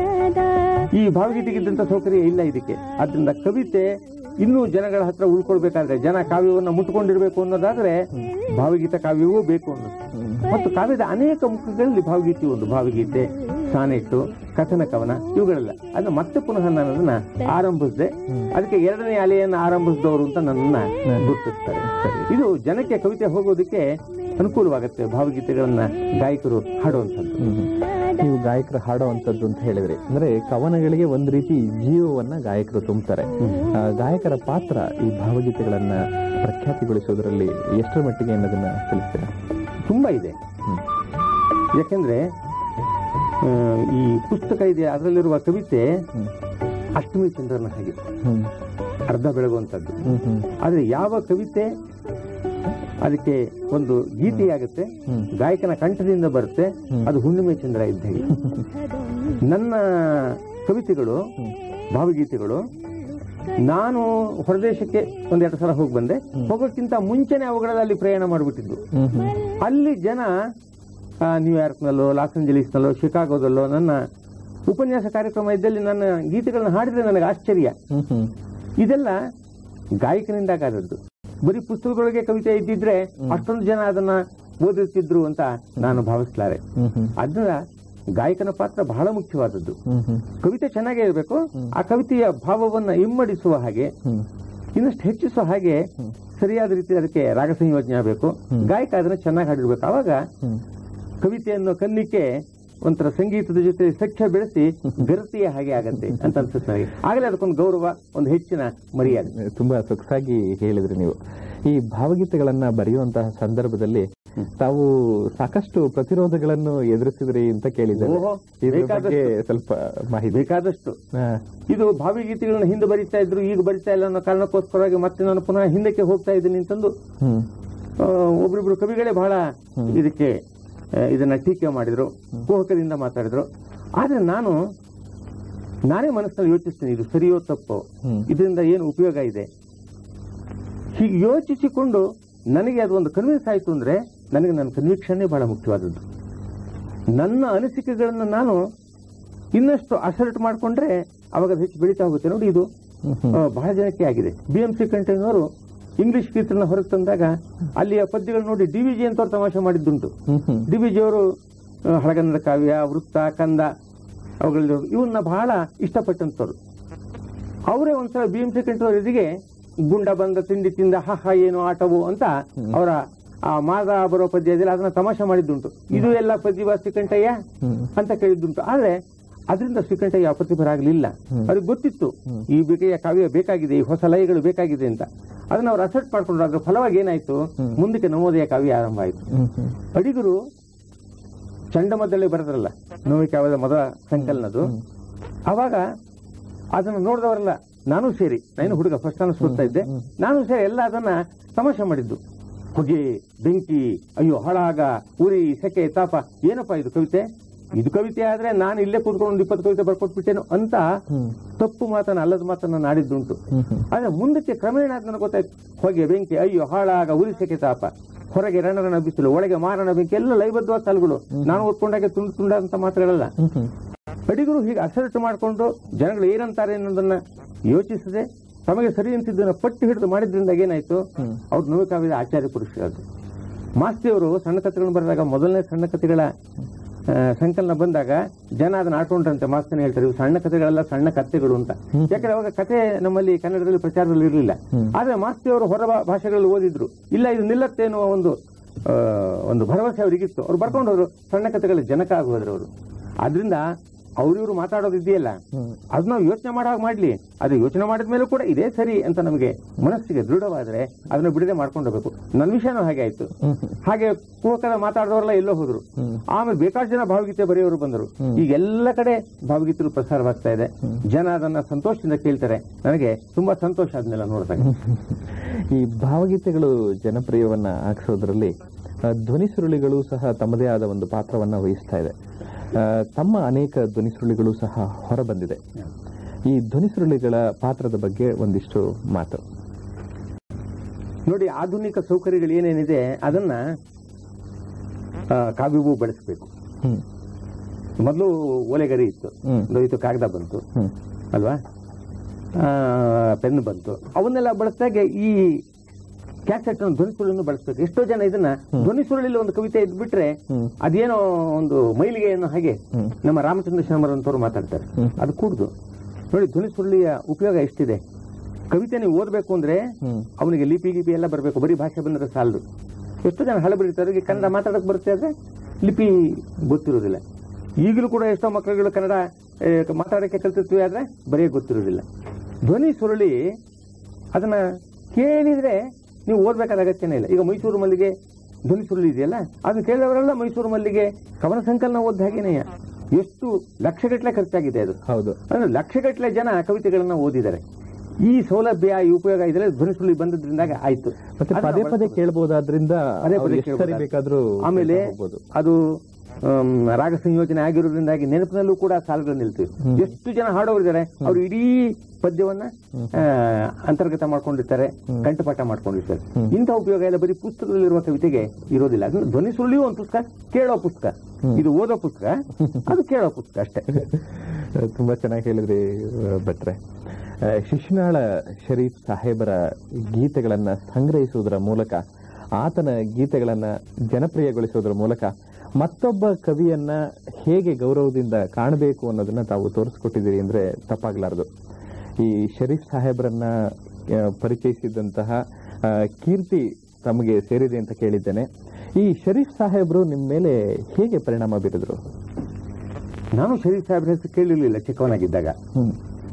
ಈ ಭಾವಗೀತೆಗಿದ್ದಂತ ಸೌಕರ್ಯ ಇಲ್ಲ ಇದಕ್ಕೆ ಆದ್ರಿಂದ ಕವಿತೆ ಇನ್ನೂ ಜನಗಳ ಹತ್ರ ಉಳ್ಕೊಳ್ಬೇಕಾದ್ರೆ ಜನ ಕಾವ್ಯವನ್ನ ಮುಟ್ಕೊಂಡಿರ್ಬೇಕು ಅನ್ನೋದಾದ್ರೆ ಭಾವಗೀತ ಕಾವ್ಯವೂ ಬೇಕು ಅನ್ನೋದು ಮತ್ತು ಕಾವ್ಯದ ಅನೇಕ ಮುಖಗಳಲ್ಲಿ ಭಾವಗೀತೆ ಒಂದು ಭಾವಗೀತೆ ಸಾನೆಟ್ಟು ಕಥನ ಕವನ ಇವುಗಳೆಲ್ಲ ಅದನ್ನ ಮತ್ತೆ ಪುನಃ ನಾನು ಅದನ್ನ ಆರಂಭಿಸಿದೆ ಅದಕ್ಕೆ ಎರಡನೇ ಅಲೆಯನ್ನ ಆರಂಭಿಸಿದವರು ಅಂತ ನನ್ನನ್ನ ಗುರುತಿಸ್ತಾರೆ ಇದು ಜನಕ್ಕೆ ಕವಿತೆ ಹೋಗೋದಕ್ಕೆ ಅನುಕೂಲವಾಗುತ್ತೆ ಭಾವಗೀತೆಗಳನ್ನ ಗಾಯಕರು ಹಾಡುವಂಥದ್ದು ಹ್ಮ್. ನೀವು ಗಾಯಕರು ಹಾಡುವಂಥದ್ದು ಅಂತ ಹೇಳಿದ್ರಿ ಅಂದ್ರೆ ಕವನಗಳಿಗೆ ಒಂದು ರೀತಿ ಜೀವವನ್ನ ಗಾಯಕರು ತುಂಬುತ್ತಾರೆ ಆ, ಗಾಯಕರ ಪಾತ್ರ ಈ ಭಾವಗೀತೆಗಳನ್ನ ಪ್ರಖ್ಯಾತಿಗೊಳಿಸೋದ್ರಲ್ಲಿ ಎಷ್ಟರ ಮಟ್ಟಿಗೆ ಅನ್ನೋದನ್ನ ತಿಳಿಸ್ತೀರಾ ತುಂಬಾ ಇದೆ ಹ್ಮ್. ಯಾಕೆಂದ್ರೆ ಆ, ಈ ಪುಸ್ತಕ ಇದೆ ಅದರಲ್ಲಿರುವ ಕವಿತೆ ಹ್ಮ್. ಅಷ್ಟಮಿ ಚಂದ್ರನ ಹಾಗೆ ಹ್ಮ್. ಅರ್ಧ ಬೆಳಗುವಂಥದ್ದು ಹ್ಮ್ ಹ್ಮ್ ಆದ್ರೆ ಯಾವ ಕವಿತೆ ಅದಕ್ಕೆ ಒಂದು ಗೀತೆಯಾಗುತ್ತೆ ಹ್ಮ್. ಗಾಯಕನ ಕಂಠದಿಂದ ಬರುತ್ತೆ ಹ್ಮ್. ಅದು ಹುಣ್ಣಿಮೆ ಚಂದ್ರ ಇದ್ದಂಗೆ ನನ್ನ ಕವಿತೆಗಳು ಭಾವಗೀತೆಗಳು ನಾನು ಹೊರದೇಶಕ್ಕೆ ಒಂದೆರಡು ಸಲ ಹೋಗಿ ಬಂದೆ ಹೋಗೋಕ್ಕಿಂತ ಮುಂಚೆನೆ ಅವುಗಳಲ್ಲಿ ಪ್ರಯಾಣ ಮಾಡಿಬಿಟ್ಟಿದ್ದು ಹ್ಮ್ ಹ್ಮ್ ಅಲ್ಲಿ ಜನ ಆ, ನ್ಯೂಯಾರ್ಕ್ನಲ್ಲೋ ಲಾಸ್ ಏಂಜಲೀಸ್ನಲ್ಲೋ ಶಿಕಾಗೋದಲ್ಲೋ ನನ್ನ ಉಪನ್ಯಾಸ ಕಾರ್ಯಕ್ರಮ ಇದ್ದಲ್ಲಿ ನನ್ನ ಗೀತೆಗಳನ್ನ ಹಾಡಿದ್ರೆ ನನಗೆ ಆಶ್ಚರ್ಯ ಹ್ಮ್ ಹ್ಮ್ ಇದೆಲ್ಲ ಗಾಯಕನಿಂದಾಗಾದದ್ದು ಬರೀ ಪುಸ್ತಕದೊಳಗೆ ಕವಿತೆ ಇದ್ದಿದ್ರೆ ಅಷ್ಟೊಂದು ಜನ ಅದನ್ನ ಓದುತ್ತಿದ್ರು ಅಂತ ನಾನು ಭಾವಿಸ್ಲಾರೆ ಹ್ಮ್ ಹ್ಮ್ ಅದನ್ನ ಗಾಯಕನ ಪಾತ್ರ ಬಹಳ ಮುಖ್ಯವಾದದ್ದು ಹ್ಮ್ ಹ್ಮ್ ಕವಿತೆ ಚೆನ್ನಾಗೇ ಇರಬೇಕು ಆ ಕವಿತೆಯ ಭಾವವನ್ನ ಇಮ್ಮಡಿಸುವ ಹಾಗೆ ಹ್ಮ್ ಇನ್ನಷ್ಟು ಹೆಚ್ಚಿಸುವ ಹಾಗೆ ಸರಿಯಾದ ರೀತಿ ಅದಕ್ಕೆ ರಾಗ ಸಂಯೋಜನೆ ಆಗಬೇಕು ಗಾಯಕ ಅದನ್ನ ಚೆನ್ನಾಗಿ ಹಾಡಿರ್ಬೇಕು ಅವಾಗ ಹ್ಮ್ ಕವಿತೆ ಅನ್ನೋ ಕನ್ನಿಕೆ ಒಂಥರ ಸಂಗೀತದ ಜೊತೆ ಸಖ್ಯ ಬೆಳೆಸಿ ಗರತಿಯ ಹಾಗೆ ಆಗತ್ತೆ ಅಂತ ಅನ್ಸುತ್ತೆ ನನಗೆ ಆಗಲೇ ಅದಕ್ಕೊಂದು ಗೌರವ ಒಂದು ಹೆಚ್ಚಿನ ಮರ್ಯಾದೆ ತುಂಬಾ ಸೊಗಸಾಗಿ ಹೇಳಿದ್ರಿ ನೀವು ಈ ಭಾವಗೀತೆಗಳನ್ನ ಬರೆಯುವಂತಹ ಸಂದರ್ಭದಲ್ಲಿ ತಾವು ಸಾಕಷ್ಟು ಪ್ರತಿರೋಧಗಳನ್ನು ಎದುರಿಸಿದ್ರಿ ಅಂತ ಕೇಳಿದ್ದೇನೆ ಓಹೋ, ಇದ್ರ ಬಗ್ಗೆ ಬೇಕಾದಷ್ಟು. ಸ್ವಲ್ಪ ಮಾಹಿತಿ ಬೇಕಾದಷ್ಟು ಹಾ. ಇದು ಭಾವಗೀತೆಗಳನ್ನ ಹಿಂದೆ ಬರಿತಾ ಇದ್ರು ಈಗ ಬರಿತಾ ಇಲ್ಲ ಅನ್ನೋ ಕಾರಣಕ್ಕೋಸ್ಕರವಾಗಿ ಮತ್ತೆ ನಾನು ಪುನಃ ಹಿಂದಕ್ಕೆ ಹೋಗ್ತಾ ಇದ್ದೀನಿ ಅಂತಂದು ಹ್ಮ್ ಆ, ಒಬ್ರಿಬ್ರು ಕವಿಗಳೇ ಬಹಳ ಇದಕ್ಕೆ ಆ, ಇದನ್ನ ಟೀಕೆ ಮಾಡಿದ್ರು ಕುಹಕದಿಂದ ಮಾತಾಡಿದ್ರು ಆದ್ರೆ ನಾನು ನಾನೇ ಮನಸ್ಸಿನಲ್ಲಿ ಯೋಚಿಸ್ತೀನಿ ಇದು ಸರಿಯೋ ತಪ್ಪೋ ಹ್ಮ್. ಇದರಿಂದ ಏನು ಉಪಯೋಗ ಇದೆ ಹೀಗೆ ಯೋಚಿಸಿಕೊಂಡು ನನಗೆ ಅದೊಂದು ಕನ್ವಿನ್ಸ್ ಆಯ್ತು ಅಂದ್ರೆ ನನಗೆ ನನ್ನ ಕನ್ವಿಕ್ಷನ್ನೇ ಬಹಳ ಮುಖ್ಯವಾದದ್ದು ನನ್ನ ಅನಿಸಿಕೆಗಳನ್ನ ನಾನು ಇನ್ನಷ್ಟು ಅಸರ್ಟ್ ಮಾಡ್ಕೊಂಡ್ರೆ ಅವಾಗ ಅದು ಹೆಚ್ಚು ಬೆಳೀತಾ ಹೋಗುತ್ತೆ ನೋಡಿ ಇದು ಹ್ಮ್ ಹ್ಮ್ ಆ, ಬಹಳ ಜನಕ್ಕೆ ಆಗಿದೆ ಬಿ ಎಂ ಸಿ ಕಂಟೆನವರು ಇಂಗ್ಲಿಷ್ ಕೀರ್ತನ ಹೊರಗೆ ತಂದಾಗ ಅಲ್ಲಿಯ ಪದ್ಯಗಳು ನೋಡಿ ಡಿ ವಿ ಜಿ ಅಂತವ್ರು ತಮಾಷೆ ಮಾಡಿದ್ದುಂಟು ಹ್ಮ್ ಹ್ಮ್ ಡಿ ವಿ ಜಿಯವರು ಹಳಗನ್ನಡ ಕಾವ್ಯ ವೃತ್ತ ಕಂದ ಅವುಗಳಲ್ಲಿ ಇವನ್ನ ಬಹಳ ಇಷ್ಟಪಟ್ಟಂತವ್ರು ಅವರೇ ಒಂದ್ಸಲ ಬಿ ಎಂ ಶ್ರೀಕಂಠವರಿಗೆ ಗುಂಡ ಬಂದ ತಿಂಡಿ ತಿಂದ ಹ ಹ ಏನು ಆಟವು ಅಂತ ಅವರ ಆ ಮಾದ ಬರೋ ಪದ್ಯ ಇದೆಯಲ್ಲ ಅದನ್ನ ತಮಾಷೆ ಮಾಡಿದ್ದುಂಟು ಇದು ಎಲ್ಲ ಪದ್ಯವ ಶ್ರೀಕಂಠಯ್ಯ ಹ್ಮ್ ಅಂತ ಕೇಳಿದ್ದುಂಟು ಆದ್ರೆ ಅದರಿಂದ ಶ್ರೀಕಂಠಯ್ಯ ಅಪ್ರತಿಭರಾಗಲಿಲ್ಲ ಅವ್ರಿಗೆ ಗೊತ್ತಿತ್ತು ಈ ಬಗೆಯ ಕಾವ್ಯ ಬೇಕಾಗಿದೆ ಈ ಹೊಸ ಲಯಗಳು ಬೇಕಾಗಿದೆ ಅಂತ ಅದನ್ನ ಅವ್ರು ಅಸೆಪ್ಟ್ ಮಾಡ್ಕೊಂಡ್ರು ಅದ್ರ ಫಲವಾಗಿ ಏನಾಯ್ತು ಮುಂದಕ್ಕೆ ನವೋದಯ ಕಾವ್ಯ ಆರಂಭ ಆಯ್ತು ಹ್ಮ್ ಹ್ಮ್ ಅಡಿಗರು ಚಂಡಮದ್ದಳೆ ಬರೆದ್ರಲ್ಲ ನೋವಿ ಕಾವ್ಯದ ಮೊದಲ ಸಂಕಲನದು ಅವಾಗ ಅದನ್ನ ನೋಡಿದವರೆಲ್ಲ ನಾನು ಸೇರಿ ನಾನು ಹುಡುಗ ಫಸ್ಟ್ ನಾನು ಸುತ್ತಾ ಇದ್ದೆ ನಾನು ಸೇರಿ ಎಲ್ಲ ಅದನ್ನ ತಮಾಷೆ ಮಾಡಿದ್ದು ಹೊಗೆ ಬೆಂಕಿ ಅಯ್ಯೋ ಹಾಳಾಗ ಉರಿ ಸೆಕೆ ತಾಪ ಏನಪ್ಪಾ ಇದು ಕವಿತೆ ಇದು ಕವಿತೆ ಆದ್ರೆ ನಾನು ಇಲ್ಲೇ ಕೂತ್ಕೊಂಡು ಒಂದು ಇಪ್ಪತ್ತು ಕವಿತೆ ಬರ್ಕೊಟ್ಬಿಟ್ಟೇನು ಅಂತ ಹ್ಮ್ ತಪ್ಪು ಮಾತನ್ನ ಅಲ್ಲದ ಮಾತನ್ನ ನಾಡಿದ್ದುಂಟು ಹ್ಮ್ ಹ್ಮ್ ಆದ್ರೆ ಮುಂದಕ್ಕೆ ಕ್ರಮೇಣ ಅದ್ ನನಗೆ ಗೊತ್ತಾಯ್ತು ಹೊಗೆ ಬೆಂಕಿ ಅಯ್ಯೋ ಹಾಳಾಗ ಉರಿ ಸೆಕೆ ತಾಪ ಹೊರಗೆ ರಣರಣ ಬಿಸಿಲು ಒಳಗೆ ಮಾರಣ ಬೆಂಕಿ ಎಲ್ಲ ಲೈಬದ್ಧವಾದ ಸಾಲುಗಳು ನಾನು ಓದ್ಕೊಂಡಾಗೆ ತುಂಡು ತುಂಡ ಅಂತ ಮಾತುಗಳಲ್ಲ ಹ್ಮ್ ಹ್ಮ್ ಅಡಿಗರು ಹೀಗೆ ಅಸರ್ಟ್ ಮಾಡಿಕೊಂಡು ಜನಗಳು ಏನಂತಾರೆ ಅನ್ನೋದನ್ನ ಯೋಚಿಸದೆ ತಮಗೆ ಸರಿ ಅಂತಿದ್ದನ್ನ ಪಟ್ಟು ಹಿಡಿದು ಮಾಡಿದ್ರಿಂದ ಏನಾಯ್ತು ಅವ್ರು ನೋವು ಕಾವ್ಯದ ಆಚಾರ್ಯ ಪುರುಷರಾದ್ರು ಮಾಸ್ತಿಯವರು ಸಣ್ಣ ಕಥೆಗಳನ್ನು ಬರೆದಾಗ ಮೊದಲನೇ ಸಣ್ಣ ಕಥೆಗಳ ಆ, ಸಂಕಲನ ಬಂದಾಗ ಜನ ಅದನ್ನ ಆಡ್ಕೊಂಡ್ರಂತೆ ಮಾಸ್ತನ ಹೇಳ್ತಾರೆ ಇವು ಸಣ್ಣ ಕಥೆಗಳೆಲ್ಲ ಸಣ್ಣ ಕಥೆಗಳು ಅಂತ ಯಾಕಂದ್ರೆ ಅವಾಗ ಕಥೆ ನಮ್ಮಲ್ಲಿ ಕನ್ನಡದಲ್ಲಿ ಪ್ರಚಾರದಲ್ಲಿ ಇರಲಿಲ್ಲ ಆದ್ರೆ ಮಾಸ್ತಿಯವರು ಹೊರ ಭಾ- ಭಾಷೆಗಳಲ್ಲಿ ಓದಿದ್ರು ಇಲ್ಲ ಇದು ನಿಲ್ಲತ್ತೆ ಅನ್ನುವ ಒಂದು ಆ, ಒಂದು ಭರವಸೆ ಅವರಿಗಿತ್ತು ಅವ್ರು ಬರ್ಕೊಂಡು ಹೋದ್ರು ಸಣ್ಣ ಕಥೆಗಳ ಜನಕ ಆಗೋದ್ರು ಅವರು ಆದ್ರಿಂದ ಅವ್ರಿವ್ರು ಮಾತಾಡೋದು ಇದೆಯಲ್ಲ ಹ್ಮ್. ಅದು ನಾವು ಯೋಚನೆ ಮಾಡಾಗ ಮಾಡ್ಲಿ ಅದು ಯೋಚನೆ ಮಾಡಿದ ಮೇಲೂ ಕೂಡ ಇದೇ ಸರಿ ಅಂತ ನಮಗೆ ಮನಸ್ಸಿಗೆ ದೃಢವಾದ್ರೆ ಅದನ್ನ ಬಿಡದೆ ಮಾಡ್ಕೊಂಡು ಹೋಗ್ಬೇಕು ನನ್ನ ವಿಷಯನೂ ಹಾಗೆ ಆಯ್ತು ಹಾಗೆ ಕುಹಕದ ಮಾತಾಡಿದವರೆಲ್ಲ ಎಲ್ಲೋ ಹೋದ್ರು ಆಮೇಲೆ ಬೇಕಾಷ್ಟು ಜನ ಭಾವಗೀತೆ ಬರೆಯೋರು ಬಂದರು ಈಗ ಎಲ್ಲ ಕಡೆ ಭಾವಗೀತೆಗಳು ಪ್ರಸಾರವಾಗ್ತಾ ಇದೆ ಜನ ಅದನ್ನ ಸಂತೋಷದಿಂದ ಕೇಳ್ತಾರೆ ನನಗೆ ತುಂಬಾ ಸಂತೋಷ ಅದನ್ನೆಲ್ಲ ನೋಡಿದಾಗ ಈ ಭಾವಗೀತೆಗಳು ಜನಪ್ರಿಯವನ್ನ ಹಾಕ್ಸೋದ್ರಲ್ಲಿ ಆ, ಧ್ವನಿ ಸುರುಳಿಗಳು ಸಹ ತಮ್ಮದೇ ಆದ ಒಂದು ಪಾತ್ರವನ್ನ ವಹಿಸ್ತಾ ಇದೆ ಆ, ತಮ್ಮ ಅನೇಕ ಧ್ವನಿ ಸುರುಳಿಗಳು ಸಹ ಹೊರಬಂದಿದೆ ಈ ಧ್ವನಿ ಸುರುಳಿಗಳ ಪಾತ್ರದ ಬಗ್ಗೆ ಒಂದಿಷ್ಟು ಮಾತು ನೋಡಿ ಆಧುನಿಕ ಸೌಕರ್ಯಗಳು ಏನೇನಿದೆ ಅದನ್ನ ಆ, ಕಾವ್ಯವೂ ಬಳಸಬೇಕು ಹ್ಮ್ ಮೊದಲು ಓಲೆಗರಿ ಇತ್ತು ಹ್ಮ್. ದೊಯ್ತು ಕಾಗದ ಬಂತು ಹ್ಮ್ ಅಲ್ವಾ ಪೆನ್ ಬಂತು ಅವನ್ನೆಲ್ಲ ಬಳಸಿದಾಗ ಈ ಕ್ಯಾಸೆಟ್ ಧ್ವನಿ ಸುರುಳನ್ನು ಬಳಸಬೇಕು ಎಷ್ಟೋ ಜನ ಇದನ್ನ ಧ್ವನಿ ಸುರುಳಲ್ಲಿ ಒಂದು ಕವಿತೆ ಇದ್ಬಿಟ್ರೆ ಹ್ಮ್. ಅದೇನೋ ಒಂದು ಮೈಲಿಗೆ ಅನ್ನೋ ಹಾಗೆ ಹ್ಮ್. ನಮ್ಮ ರಾಮಚಂದ್ರ ಶರ್ಮರ್ ಅಂತವ್ರು ಮಾತಾಡ್ತಾರೆ ಅದು ಕೂಡ್ದು ನೋಡಿ ಧ್ವನಿ ಸುರುಳಿಯ ಉಪಯೋಗ ಎಷ್ಟಿದೆ ಕವಿತೆ ನೀವು ಓದಬೇಕು ಅಂದ್ರೆ ಹ್ಮ್ ಅವನಿಗೆ ಲಿಪಿ ಲಿಪಿ ಎಲ್ಲ ಬರಬೇಕು ಬರೀ ಭಾಷೆ ಬಂದ್ರೆ ಸಾಲದು ಎಷ್ಟೋ ಜನ ಹಳಬರಿತಾರೆ ಅವ್ರಿಗೆ ಕನ್ನಡ ಮಾತಾಡಕ್ ಬರುತ್ತೆ ಆದ್ರೆ ಲಿಪಿ ಗೊತ್ತಿರೋದಿಲ್ಲ ಈಗಲೂ ಕೂಡ ಎಷ್ಟೋ ಮಕ್ಕಳುಗಳು ಕನ್ನಡ ಏ, ಮಾತಾಡಕ್ಕೆ ಕಲ್ತಿರ್ತೀವಿ ಆದ್ರೆ ಬರೀ ಗೊತ್ತಿರೋದಿಲ್ಲ ಧ್ವನಿ ಸುರುಳಿ ಅದನ್ನ ಕೇಳಿದ್ರೆ ನೀವು ಓದ್ಬೇಕಾದ ಅಗತ್ಯನೇ ಇಲ್ಲ ಈಗ ಮೈಸೂರು ಮಲ್ಲಿಗೆ ಧ್ವನಿ ಸುರುಳಿ ಇದೆಯಲ್ಲ ಅದನ್ನ ಕೇಳಿದವರೆಲ್ಲ ಮೈಸೂರು ಮಲ್ಲಿಗೆ ಕವನ ಸಂಕಲನ ಓದ್ ಹಾಗೇನೆ ಎಷ್ಟು ಲಕ್ಷಗಟ್ಟಲೆ ಖರ್ಚಾಗಿದೆ ಅದು ಹೌದು ಅಂದ್ರೆ ಲಕ್ಷಗಟ್ಟಲೆ ಜನ ಕವಿತೆಗಳನ್ನ ಓದಿದ್ದಾರೆ ಈ ಸೌಲಭ್ಯ ಈ ಉಪಯೋಗ ಇದೆಲ್ಲ ಧ್ವನಿ ಸುರುಳಿ ಬಂದದ್ರಿಂದಾಗ ಆಯ್ತು ಮತ್ತೆ ಅದನ್ನ ಪದೇ ಪದೇ ಬಳಸ್ಬೇಕು. ಕೇಳಬಹುದಾದ್ರಿಂದ ಪದೇ ಅವ್ರು ಪದೇ ಎಷ್ಟು ಸರಿ ಕೇಳ್ಬೋದು. ಬೇಕಾದ್ರೂ ಆಮೇಲೆ ಕೇಳ್ತಾ ಹೋಗ್ಬೋದು. ಅದು ಆಮ್, ರಾಗ ಸಂಯೋಜನೆ ಆಗಿರೋದ್ರಿಂದಾಗಿ ನೆನಪಿನಲ್ಲೂ ಕೂಡ ಸಾಲುಗಳು ನಿಲ್ತೀವಿ ಎಷ್ಟು ಜನ ಹಾಡೋರಿದ್ದಾರೆ ಅವರು ಇಡೀ ಪದ್ಯವನ್ನ ಆ, ಅಂತರ್ಗತ ಮಾಡ್ಕೊಂಡಿರ್ತಾರೆ ಕಂಠಪಾಠ ಮಾಡ್ಕೊಂಡಿರ್ತಾರೆ ಇಂಥ ಉಪಯೋಗ ಎಲ್ಲ ಬರೀ ಪುಸ್ತಕದಲ್ಲಿರುವ ಕವಿತೆಗೆ ಇರೋದಿಲ್ಲ ಅದನ್ನ ಧ್ವನಿ ಸುರುಳಿಯೂ ಒಂದು ಪುಸ್ತಕ ಕೇಳೋ ಪುಸ್ತಕ ಇದು ಓದೋ ಪುಸ್ತಕ ಅದು ಕೇಳೋ ಪುಸ್ತಕ ಅಷ್ಟೇ ತುಂಬಾ ಚೆನ್ನಾಗಿ ಹೇಳಿದ್ರಿ ಆ, ಭಟ್ರೆ ಆ, ಶಿಶುನಾಳ ಶರೀಫ್ ಸಾಹೇಬರ ಗೀತೆಗಳನ್ನ ಸಂಗ್ರಹಿಸುವುದರ ಮೂಲಕ ಆತನ ಗೀತೆಗಳನ್ನ ಜನಪ್ರಿಯಗೊಳಿಸುವುದರ ಮೂಲಕ ಮತ್ತೊಬ್ಬ ಕವಿಯನ್ನ ಹೇಗೆ ಗೌರವದಿಂದ ಕಾಣಬೇಕು ಅನ್ನೋದನ್ನ ತಾವು ತೋರಿಸ್ಕೊಟ್ಟಿದ್ದೀರಿ ಅಂದ್ರೆ ತಪ್ಪಾಗಲಾರದು ಈ ಶರೀಫ್ ಸಾಹೇಬರನ್ನ ಆ, ಪರಿಚಯಿಸಿದಂತಹ ಆ, ಕೀರ್ತಿ ತಮಗೆ ಸೇರಿದೆ ಅಂತ ಕೇಳಿದ್ದೇನೆ ಈ ಶರೀಫ್ ಸಾಹೇಬರು ನಿಮ್ಮ ಮೇಲೆ ಹೇಗೆ ಪರಿಣಾಮ ಬೀರಿದ್ರು ನಾನು ಶರೀಫ್ ಸಾಹೇಬ್ರ ಹೆಸರು ಕೇಳಿರ್ಲಿಲ್ಲ ಚಿಕ್ಕವನಾಗಿದ್ದಾಗ ಹ್ಮ್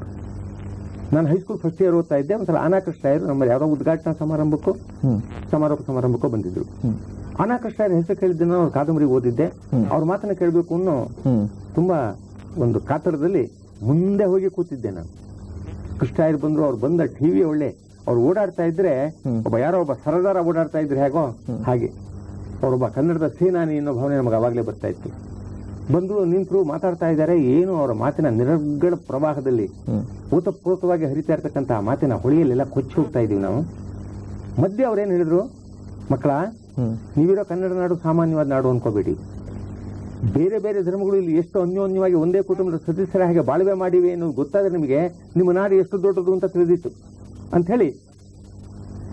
ನಾನು ಹೈಸ್ಕೂಲ್ ಫಸ್ಟ್ ಇಯರ್ ಓದ್ತಾ ಇದ್ದೆ ಒಂದ್ಸಲ ಅನಾಕೃಷ್ಣಯ್ಯರು ನಮ್ಮ ಯಾರೋ ಉದ್ಘಾಟನಾ ಸಮಾರಂಭಕ್ಕೂ ಹ್ಮ್ ಸಮಾರೋಪ ಸಮಾರಂಭಕ್ಕೂ ಬಂದಿದ್ರು ಹ್ಮ್ ಅನಾಕೃಷ್ಣಯ್ಯರ ಹೆಸರು ಕೇಳಿದ್ದೆ ನಾನು ಅವ್ರ ಕಾದಂಬರಿ ಓದಿದ್ದೆ ಅವ್ರ ಮಾತನ್ನ ಕೇಳಬೇಕು ಅನ್ನೋ ಹ್ಮ್ ತುಂಬಾ ಒಂದು ಕಾತರದಲ್ಲಿ ಮುಂದೆ ಹೋಗಿ ಕೂತಿದ್ದೆ ನಾನು ಕೃಷ್ಣಾಯರ್ ಬಂದ್ರು ಅವ್ರು ಬಂದ ಟಿವಿ ಒಳ್ಳೆ ಅವ್ರು ಓಡಾಡ್ತಾ ಇದ್ರೆ ಒಬ್ಬ ಯಾರೋ ಒಬ್ಬ ಸರದಾರ ಓಡಾಡ್ತಾ ಇದ್ರೆ ಹೇಗೋ ಹಾಗೆ ಅವರೊಬ್ಬ ಕನ್ನಡದ ಸೇನಾನಿ ಅನ್ನೋ ಭಾವನೆ ನಮಗೆ ಅವಾಗಲೇ ಬರ್ತಾ ಇತ್ತು ಬಂದ್ರು ನಿಂತರು ಮಾತಾಡ್ತಾ ಇದ್ದಾರೆ ಏನು ಅವರ ಮಾತಿನ ನಿರರ್ಗಳ ಪ್ರವಾಹದಲ್ಲಿ ಹ್ಮ್ ಓತಪ್ರೋತವಾಗಿ ಹರಿತಾ ಇರ್ತಕ್ಕಂಥ ಆ ಮಾತಿನ ಹೊಳಿಯಲ್ಲೆಲ್ಲ ಕೊಚ್ಚಿ ಹೋಗ್ತಾ ಇದೀವಿ ನಾವು ಮಧ್ಯೆ ಅವ್ರೇನ್ ಹೇಳಿದ್ರು ಮಕ್ಕಳ ಹ್ಮ್ ನೀವಿರೋ ಕನ್ನಡ ನಾಡು ಸಾಮಾನ್ಯವಾದ ನಾಡು ಅನ್ಕೋಬೇಡಿ ಬೇರೆ ಬೇರೆ ಧರ್ಮಗಳು ಇಲ್ಲಿ ಎಷ್ಟು ಅನ್ಯೋನ್ಯವಾಗಿ ಒಂದೇ ಕುಟುಂಬದ ಸದಸ್ಯರ ಹಾಗೆ ಬಾಳ್ವೆ ಮಾಡಿವೆ ಅನ್ನೋದು ಗೊತ್ತಾದ್ರೆ ನಿಮಗೆ ನಿಮ್ಮ ನಾಡು ಎಷ್ಟು ದೊಡ್ಡದು ಅಂತ ತಿಳಿದಿತ್ತು ಅಂತ ಹೇಳಿ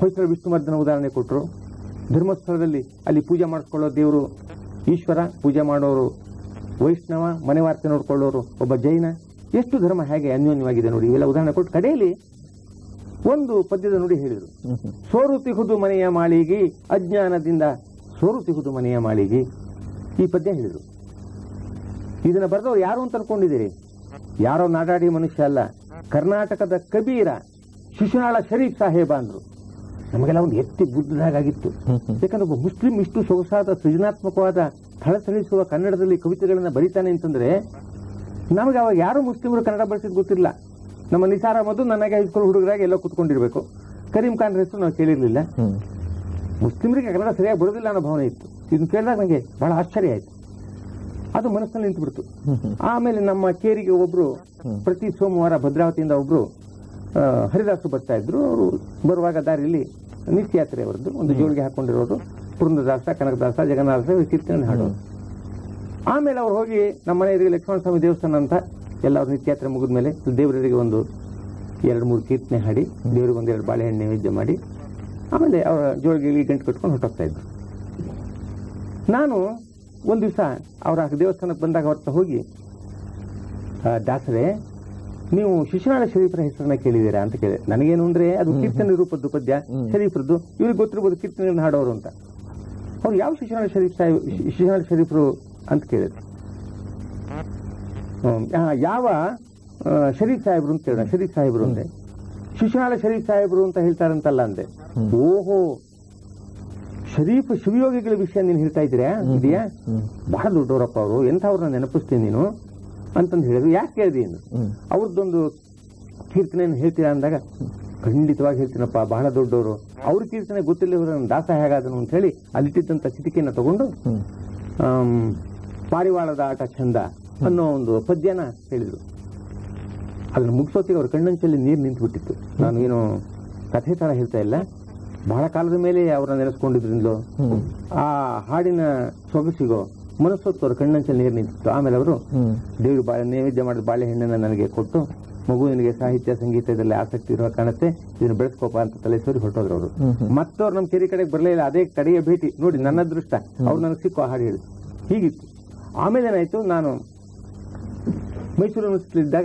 ಹೊಯ್ಸಳ ವಿಷ್ಣುವರ್ಧನ ಉದಾಹರಣೆ ಕೊಟ್ಟರು ಧರ್ಮಸ್ಥಳದಲ್ಲಿ ಅಲ್ಲಿ ಪೂಜೆ ಮಾಡಿಸ್ಕೊಳ್ಳೋ ದೇವರು ಈಶ್ವರ ಪೂಜೆ ಮಾಡೋರು ವೈಷ್ಣವ ಮನೆವಾರ್ತೆ ನೋಡ್ಕೊಳ್ಳೋರು ಒಬ್ಬ ಜೈನ ಎಷ್ಟು ಧರ್ಮ ಹೇಗೆ ಅನ್ಯೋನ್ಯವಾಗಿದೆ ನೋಡಿ ಇವೆಲ್ಲ ಉದಾಹರಣೆ ಕೊಟ್ಟು ಕಡೆಯಲ್ಲಿ ಒಂದು ಪದ್ಯದ ನುಡಿ ಹೇಳಿದರು ಹ್ಮ್ ಹ್ಮ್ ಸೋರುತಿಹುದು ಮನೆಯ ಮಾಳಿಗೆ ಅಜ್ಞಾನದಿಂದ ಸೋರುತಿಹುದು ಮನೆಯ ಮಾಳಿಗೆ ಈ ಪದ್ಯ ಹೇಳಿದರು ಇದನ್ನ ಬರೆದವ್ರು ಯಾರು ಅಂತ ಅನ್ಕೊಂಡಿದ್ದೀರಿ ಯಾರೋ ನಾಡಾಡಿ ಮನುಷ್ಯ ಅಲ್ಲ ಕರ್ನಾಟಕದ ಕಬೀರ ಶಿಶುನಾಳ ಶರೀಫ್ ಸಾಹೇಬ ಅಂದ್ರು ನಮಗೆಲ್ಲ ಒಂದು ಎತ್ತಿ ಬುದ್ಧದಾಗಿತ್ತು ಹ್ಮ್ ಹ್ಮ್ ಯಾಕಂದ್ರೆ ಒಬ್ಬ ಮುಸ್ಲಿಂ ಇಷ್ಟು ಸೊಗಸಾದ ಸೃಜನಾತ್ಮಕವಾದ ಥಳಥಳಿಸುವ ಕನ್ನಡದಲ್ಲಿ ಕವಿತೆಗಳನ್ನ ಬರೀತಾನೆ ಅಂತಂದ್ರೆ ನಮಗೆ ಅವಾಗ ಯಾರು ಮುಸ್ಲಿಮರು ಕನ್ನಡ ಬಳಸಿದ್ ಗೊತ್ತಿಲ್ಲ ನಮ್ಮ ನಿಸಾರ ಮಧು ನನಗೆ ಹೈಸ್ಕೂಲ್ ಹುಡುಗರಾಗಿ ಎಲ್ಲೋ ಕುತ್ಕೊಂಡಿರ್ಬೇಕು ಕರೀಂ ಖಾನ್ ಹೆಸರು ನಾವು ಕೇಳಿರ್ಲಿಲ್ಲ ಹ್ಮ್ ಮುಸ್ಲಿಮರಿಗೆ ಕನ್ನಡ ಸರಿಯಾಗಿ ಬರೋದಿಲ್ಲ ಅನ್ನೋ ಭಾವನೆ ಇತ್ತು ಇದನ್ನ ಕೇಳಿದಾಗ ನನಗೆ ಬಹಳ ಆಶ್ಚರ್ಯ ಆಯ್ತು ಅದು ಮನಸ್ಸಿನಲ್ಲಿ ನಿಂತುಬಿಡ್ತು ಹ್ಮ್ ಹ್ಮ್ ಆಮೇಲೆ ನಮ್ಮ ಕೇರಿಗೆ ಒಬ್ರು ಹ್ಮ್. ಪ್ರತಿ ಸೋಮವಾರ ಭದ್ರಾವತಿಯಿಂದ ಒಬ್ರು ಆ, ಹರಿದಾಸರು ಬರ್ತಾ ಇದ್ರು ಅವರು ಬರುವಾಗ ದಾರಿಯಲ್ಲಿ ನಿತ್ಯಯಾತ್ರೆ ಅವರದ್ದು ಒಂದು ಜೋಳಿಗೆ ಹಾಕೊಂಡಿರೋರು ಪುರಂದದಾಸ ಕನಕದಾಸ ಜಗನ್ನಾಥ ಕೀರ್ತನೆ ಹಾಡೋರು ಆಮೇಲೆ ಅವ್ರು ಹೋಗಿ ನಮ್ಮ ಮನೆ ಎದುರಿಗೆ ಲಕ್ಷ್ಮಣ ಸ್ವಾಮಿ ದೇವಸ್ಥಾನ ಅಂತ ಎಲ್ಲರೂ ನಿತ್ಯಯಾತ್ರೆ ಮುಗಿದ ಮೇಲೆ ದೇವರಿಗೆ ಒಂದು ಎರಡು ಮೂರು ಕೀರ್ತನೆ ಹಾಡಿ ದೇವರಿಗೆ ಒಂದು ಎರಡು ಬಾಳೆಹಣ್ಣು ನೈವೇದ್ಯ ಮಾಡಿ ಆಮೇಲೆ ಅವರ ಜೋಳಿಗೆ ಗಂಟು ಕಟ್ಕೊಂಡು ಹೊರಟೋಗ್ತಾ ಇದ್ರು ನಾನು ಒಂದು ದಿವಸ ಅವರ ದೇವಸ್ಥಾನಕ್ಕೆ ಬಂದಾಗ ಅವ್ರ ಹತ್ರ ಹೋಗಿ ಆ, ದಾಸರೇ ನೀವು ಶಿಶುನಾಳ ಶರೀಫರ ಹೆಸರನ್ನ ಕೇಳಿದ್ದೀರಾ ಅಂತ ಕೇಳಿದೆ ನನಗೇನು ಅಂದ್ರೆ ಅದು ಕೀರ್ತನೆ ರೂಪದ್ದು ಪದ್ಯ ಹ್ಮ್. ಶರೀಫರದ್ದು ಇವ್ರಿಗೆ ಗೊತ್ತಿರ್ಬೋದು ಕೀರ್ತನೆಗಳನ್ನ ಹಾಡೋರು ಅಂತ ಅವ್ರು ಯಾವ ಶಿಶುನಾಳ ಶರೀಫ್ ಸಾಹೇಬ್ ಶಿ- ಶಿಶುನಾಳ ಶರೀಫರು ಅಂತ ಕೇಳಿದ್ರು ಹ್ಮ್. ಆ, ಯಾವ ಆ, ಶರೀಫ್ ಸಾಹೇಬ್ರು ಅಂತ ಕೇಳಿದ ಶರೀಫ್ ಸಾಹೇಬ್ರು ಅಂದೆ ಶಿಶುನಾಳ ಶರೀಫ್ ಸಾಹೇಬ್ರು ಅಂತ ಹೇಳ್ತಾರಂತಲ್ಲ ಅಂದೆ ಹ್ಮ್. ಓಹೋ ಶರೀಫ್ ಶಿವಯೋಗಿಗಳ ವಿಷಯ ನೀನು ಹೇಳ್ತಾ ಇದ್ದೀರಾ ಇದೆಯಾ ಹ್ಮ್ ಬಹಳ ದೊಡ್ಡವರಪ್ಪ ಅವರು ಎಂಥವ್ರನ್ನ ನೆನಪಿಸ್ತೀನಿ ನೀನು ಅಂತಂದು ಹೇಳಿದ್ರು ಯಾಕೆ ಕೇಳಿದೆ ಅಂದ್ರು ಹ್ಮ್ ಅವ್ರದ್ದೊಂದು ಕೀರ್ತನೆಯನ್ನು ಹೇಳ್ತೀರಾ ಅಂದಾಗ ಖಂಡಿತವಾಗಿ ಹೇಳ್ತೀನಪ್ಪ ಬಹಳ ದೊಡ್ಡವರು ಅವ್ರ ಕೀರ್ತನೆ ಗೊತ್ತಿಲ್ಲ ನನ್ನ ದಾಸ ಹೇಗಾದನು ಅಂತ ಹೇಳಿ ಅಲ್ಲಿಟ್ಟಿದ್ದಂಥ ಚಿಟಿಕೆಯನ್ನು ತಗೊಂಡು ಹ್ಮ್ ಆಮ್, ಪಾರಿವಾಳದ ಆಟ ಚಂದ ಅನ್ನೋ ಒಂದು ಪದ್ಯನ ಹೇಳಿದ್ರು ಅದನ್ನ ಮುಗಿಸೋತಿಗೆ ಅವ್ರ ಕಣ್ಣಂಚಲ್ಲಿ ನೀರು ನಿಂತುಬಿಟ್ಟಿತ್ತು ನಾನು ಏನು ಕಥೆ ತರ ಹೇಳ್ತಾ ಇಲ್ಲ ಬಹಳ ಕಾಲದ ಮೇಲೆ ಅವರ ನೆನೆಸ್ಕೊಂಡಿದ್ರಿಂದಲೋ ಹ್ಮ್ ಆ ಹಾಡಿನ ಸೊಗಸಿಗೋ ಮನಸ್ಸೊತ್ತು ಅವ್ರ ಕಣ್ಣಂಚಲ್ಲಿ ನೀರು ನಿಂತಿತ್ತು ಆಮೇಲೆ ಅವರು ಹ್ಮ್ ದೇವರು ಬಾಳೆ ನೈವೇದ್ಯ ಮಾಡಿದ ಬಾಳೆಹಣ್ಣನ್ನ ನನಗೆ ಕೊಟ್ಟು ಮಗು ನಿನಗೆ ಸಾಹಿತ್ಯ ಸಂಗೀತದಲ್ಲಿ ಆಸಕ್ತಿ ಇರುವ ಕಾಣುತ್ತೆ ಇದನ್ನು ಬೆಳೆಸ್ಕೋಪ ಅಂತ ತಲೆ ಸೋರಿ ಹೊರಟೋದ್ರು ಅವರು ಹ್ಮ್ ಹ್ಮ್ ಮತ್ತವ್ರು ನಮ್ಮ ಕೆರೆ ಕಡೆಗೆ ಬರಲೇ ಇಲ್ಲ ಅದೇ ಕಡೆಯ ಭೇಟಿ ನೋಡಿ ನನ್ನ ಅದೃಷ್ಟ ಅವ್ರು ನನಗೆ ಸಿಕ್ಕೋ ಹಾಡು ಹೇಳಿ ಹೀಗಿತ್ತು ಆಮೇಲೆ ಏನಾಯ್ತು ನಾನು ಮೈಸೂರು ಯೂನಿವರ್ಸಿಟಿ ಇದ್ದಾಗ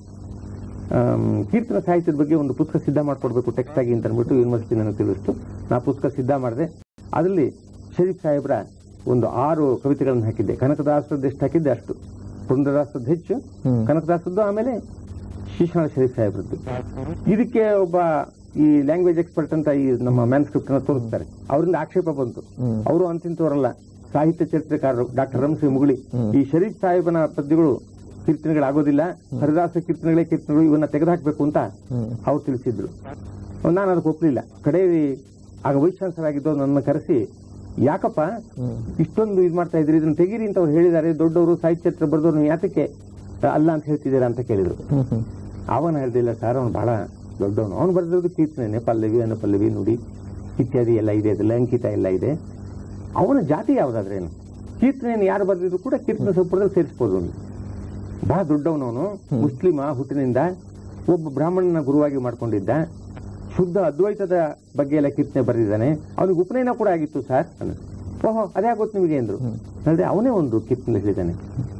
ಆಮ್, ಕೀರ್ತನ ಸಾಹಿತ್ಯದ ಬಗ್ಗೆ ಒಂದು ಪುಸ್ತಕ ಸಿದ್ಧ ಮಾಡ್ಕೊಡ್ಬೇಕು ಟೆಕ್ಸ್ಟ್ ಆಗಿ ಅಂತ ಅಂದ್ಬಿಟ್ಟು ಯೂನಿವರ್ಸಿಟಿ ನನಗೆ ತಿಳಿಸ್ತು ನಾ ಪುಸ್ತಕ ಸಿದ್ಧ ಮಾಡಿದೆ ಅದರಲ್ಲಿ ಶರೀಫ್ ಸಾಹೇಬ್ರ ಒಂದು ಆರು ಕವಿತೆಗಳನ್ನು ಹಾಕಿದ್ದೆ ಕನಕದಾಸರದ್ದು ಎಷ್ಟು ಹಾಕಿದ್ದೆ ಅಷ್ಟು ಪುರಂದರದಾಸರದ್ದು ಹೆಚ್ಚು ಹ್ಮ್. ಕನಕದಾಸರದ್ದು ಆಮೇಲೆ ಶಿಶುನಾಳ ಶರೀಫ್ ಸಾಹೇಬ್ರದ್ದು ಇದಕ್ಕೆ ಒಬ್ಬ ಈ ಲ್ಯಾಂಗ್ವೇಜ್ ಎಕ್ಸ್ಪರ್ಟ್ ಅಂತ ಈ ನಮ್ಮ ಮ್ಯಾನ್ ಸ್ಕ್ರಿಪ್ಟ್ ಅನ್ನ ತೋರಿಸ್ತಾರೆ ಅವರಿಂದ ಆಕ್ಷೇಪ ಬಂತು ಹ್ಮ್. ಅವರು ಅಂತಿಂತವರಲ್ಲ ಸಾಹಿತ್ಯ ಚರಿತ್ರೆಕಾರರು ಡಾಕ್ಟರ್ ರಮಶ್ರೀ ಮುಗುಳಿ ಹ್ಮ್. ಈ ಶರೀಫ್ ಸಾಹೇಬನ ಪದ್ಯಗಳು ಕೀರ್ತನೆಗಳಾಗೋದಿಲ್ಲ ಹರಿದಾಸ ಕೀರ್ತನೆಗಳೇ ಕೀರ್ತನೆಗಳು ಇವನ್ನ ತೆಗೆದುಹಾಕ್ಬೇಕು ಅಂತ ಹ್ಮ್ ಅವ್ರು ತಿಳಿಸಿದ್ರು ನಾನು ಅದಕ್ಕೆ ಒಪ್ಪಲಿಲ್ಲ ಕಡೆಯಲ್ಲಿ ಆಗ ವೈಸ್ ಚಾನ್ಸಲರ್ ಆಗಿದ್ದು ನನ್ನ ಕರೆಸಿ ಯಾಕಪ್ಪ ಹ್ಮ್ ಇಷ್ಟೊಂದು ಇದು ಮಾಡ್ತಾ ಇದ್ರಿ ಇದನ್ನ ತೆಗೀರಿ ಅಂತ ಅವ್ರು ಹೇಳಿದ್ದಾರೆ ದೊಡ್ಡವರು ಸಾಹಿತ್ಯ ಚರಿತ್ರೆ ಬರೆದವ್ರು ನೀವು ಯಾತಕ್ಕೆ ಅಲ್ಲ ಅಂತ ಹೇಳ್ತಿದ್ದೀರಾ ಅಂತ ಕೇಳಿದ್ರು ಹ್ಮ್ ಹ್ಮ್ ಅವನ ಹೇಳ್ದಿಲ್ಲ ಸರ್ ಅವನು ಬಹಳ ದೊಡ್ಡವನು ಅವನು ಬರೆದಿರೋದು ಕೀರ್ತನೆ ಪಲ್ಲವಿ ಅನುಪಲ್ಲವಿ ನುಡಿ ಇತ್ಯಾದಿ ಎಲ್ಲ ಇದೆ ಅದೆಲ್ಲ ಅಂಕಿತ ಎಲ್ಲ ಇದೆ ಅವನ ಜಾತಿ ಯಾವುದಾದ್ರೇನು ಕೀರ್ತನೆಯನ್ನು ಯಾರು ಬರೆದಿದ್ರು ಕೂಡ ಕೀರ್ತನೆ ಸಂಪುಟದಲ್ಲಿ ಸೇರಿಸ್ಬೋದು ಅವ್ನು. ಬಹಳ ದೊಡ್ಡವನವನು ಮುಸ್ಲಿಮ ಹುಟ್ಟಿನಿಂದ ಒಬ್ಬ ಬ್ರಾಹ್ಮಣನ ಗುರುವಾಗಿ ಮಾಡ್ಕೊಂಡಿದ್ದ ಶುದ್ಧ ಅದ್ವೈತದ ಬಗ್ಗೆ ಎಲ್ಲ ಕೀರ್ತನೆ ಬರೆದಿದ್ದಾನೆ ಅವನಿಗೆ ಉಪನಯನ ಕೂಡ ಆಗಿತ್ತು ಸರ್ ಅಂದ. ಓಹೋ ಅದೇ ಗೊತ್ತು ನಿಮಗೆ ಅಂದ್ರು ಅಂದ್ರೆ ಅವನೇ ಒಂದು ಕೀರ್ತನೆ ಹೇಳಿದ್ದಾನೆ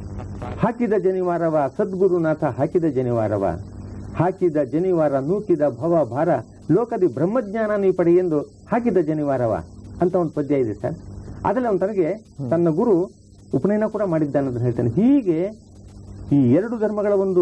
ಹಾಕಿದ ಜನಿವಾರವ ಸದ್ಗುರುನಾಥ ಹಾಕಿದ ಜನಿವಾರವ ಹಾಕಿದ ಜನಿವಾರ ನೂಕಿದ ಭವ ಭಾರ ಲೋಕದಿ ಬ್ರಹ್ಮಜ್ಞಾನ ನೀ ಪಡೆಯೆಂದು ಹಾಕಿದ ಜನಿವಾರವ ಅಂತ ಒಂದು ಪದ್ಯ ಇದೆ ಸರ್ ಅದರಲ್ಲಿ ಅವನು ತನಗೆ ತನ್ನ ಗುರು ಉಪನಯನ ಕೂಡ ಮಾಡಿದ್ದಾನೆ ಅಂತ ಹೇಳ್ತಾನೆ ಹೀಗೆ ಈ ಎರಡು ಧರ್ಮಗಳ ಒಂದು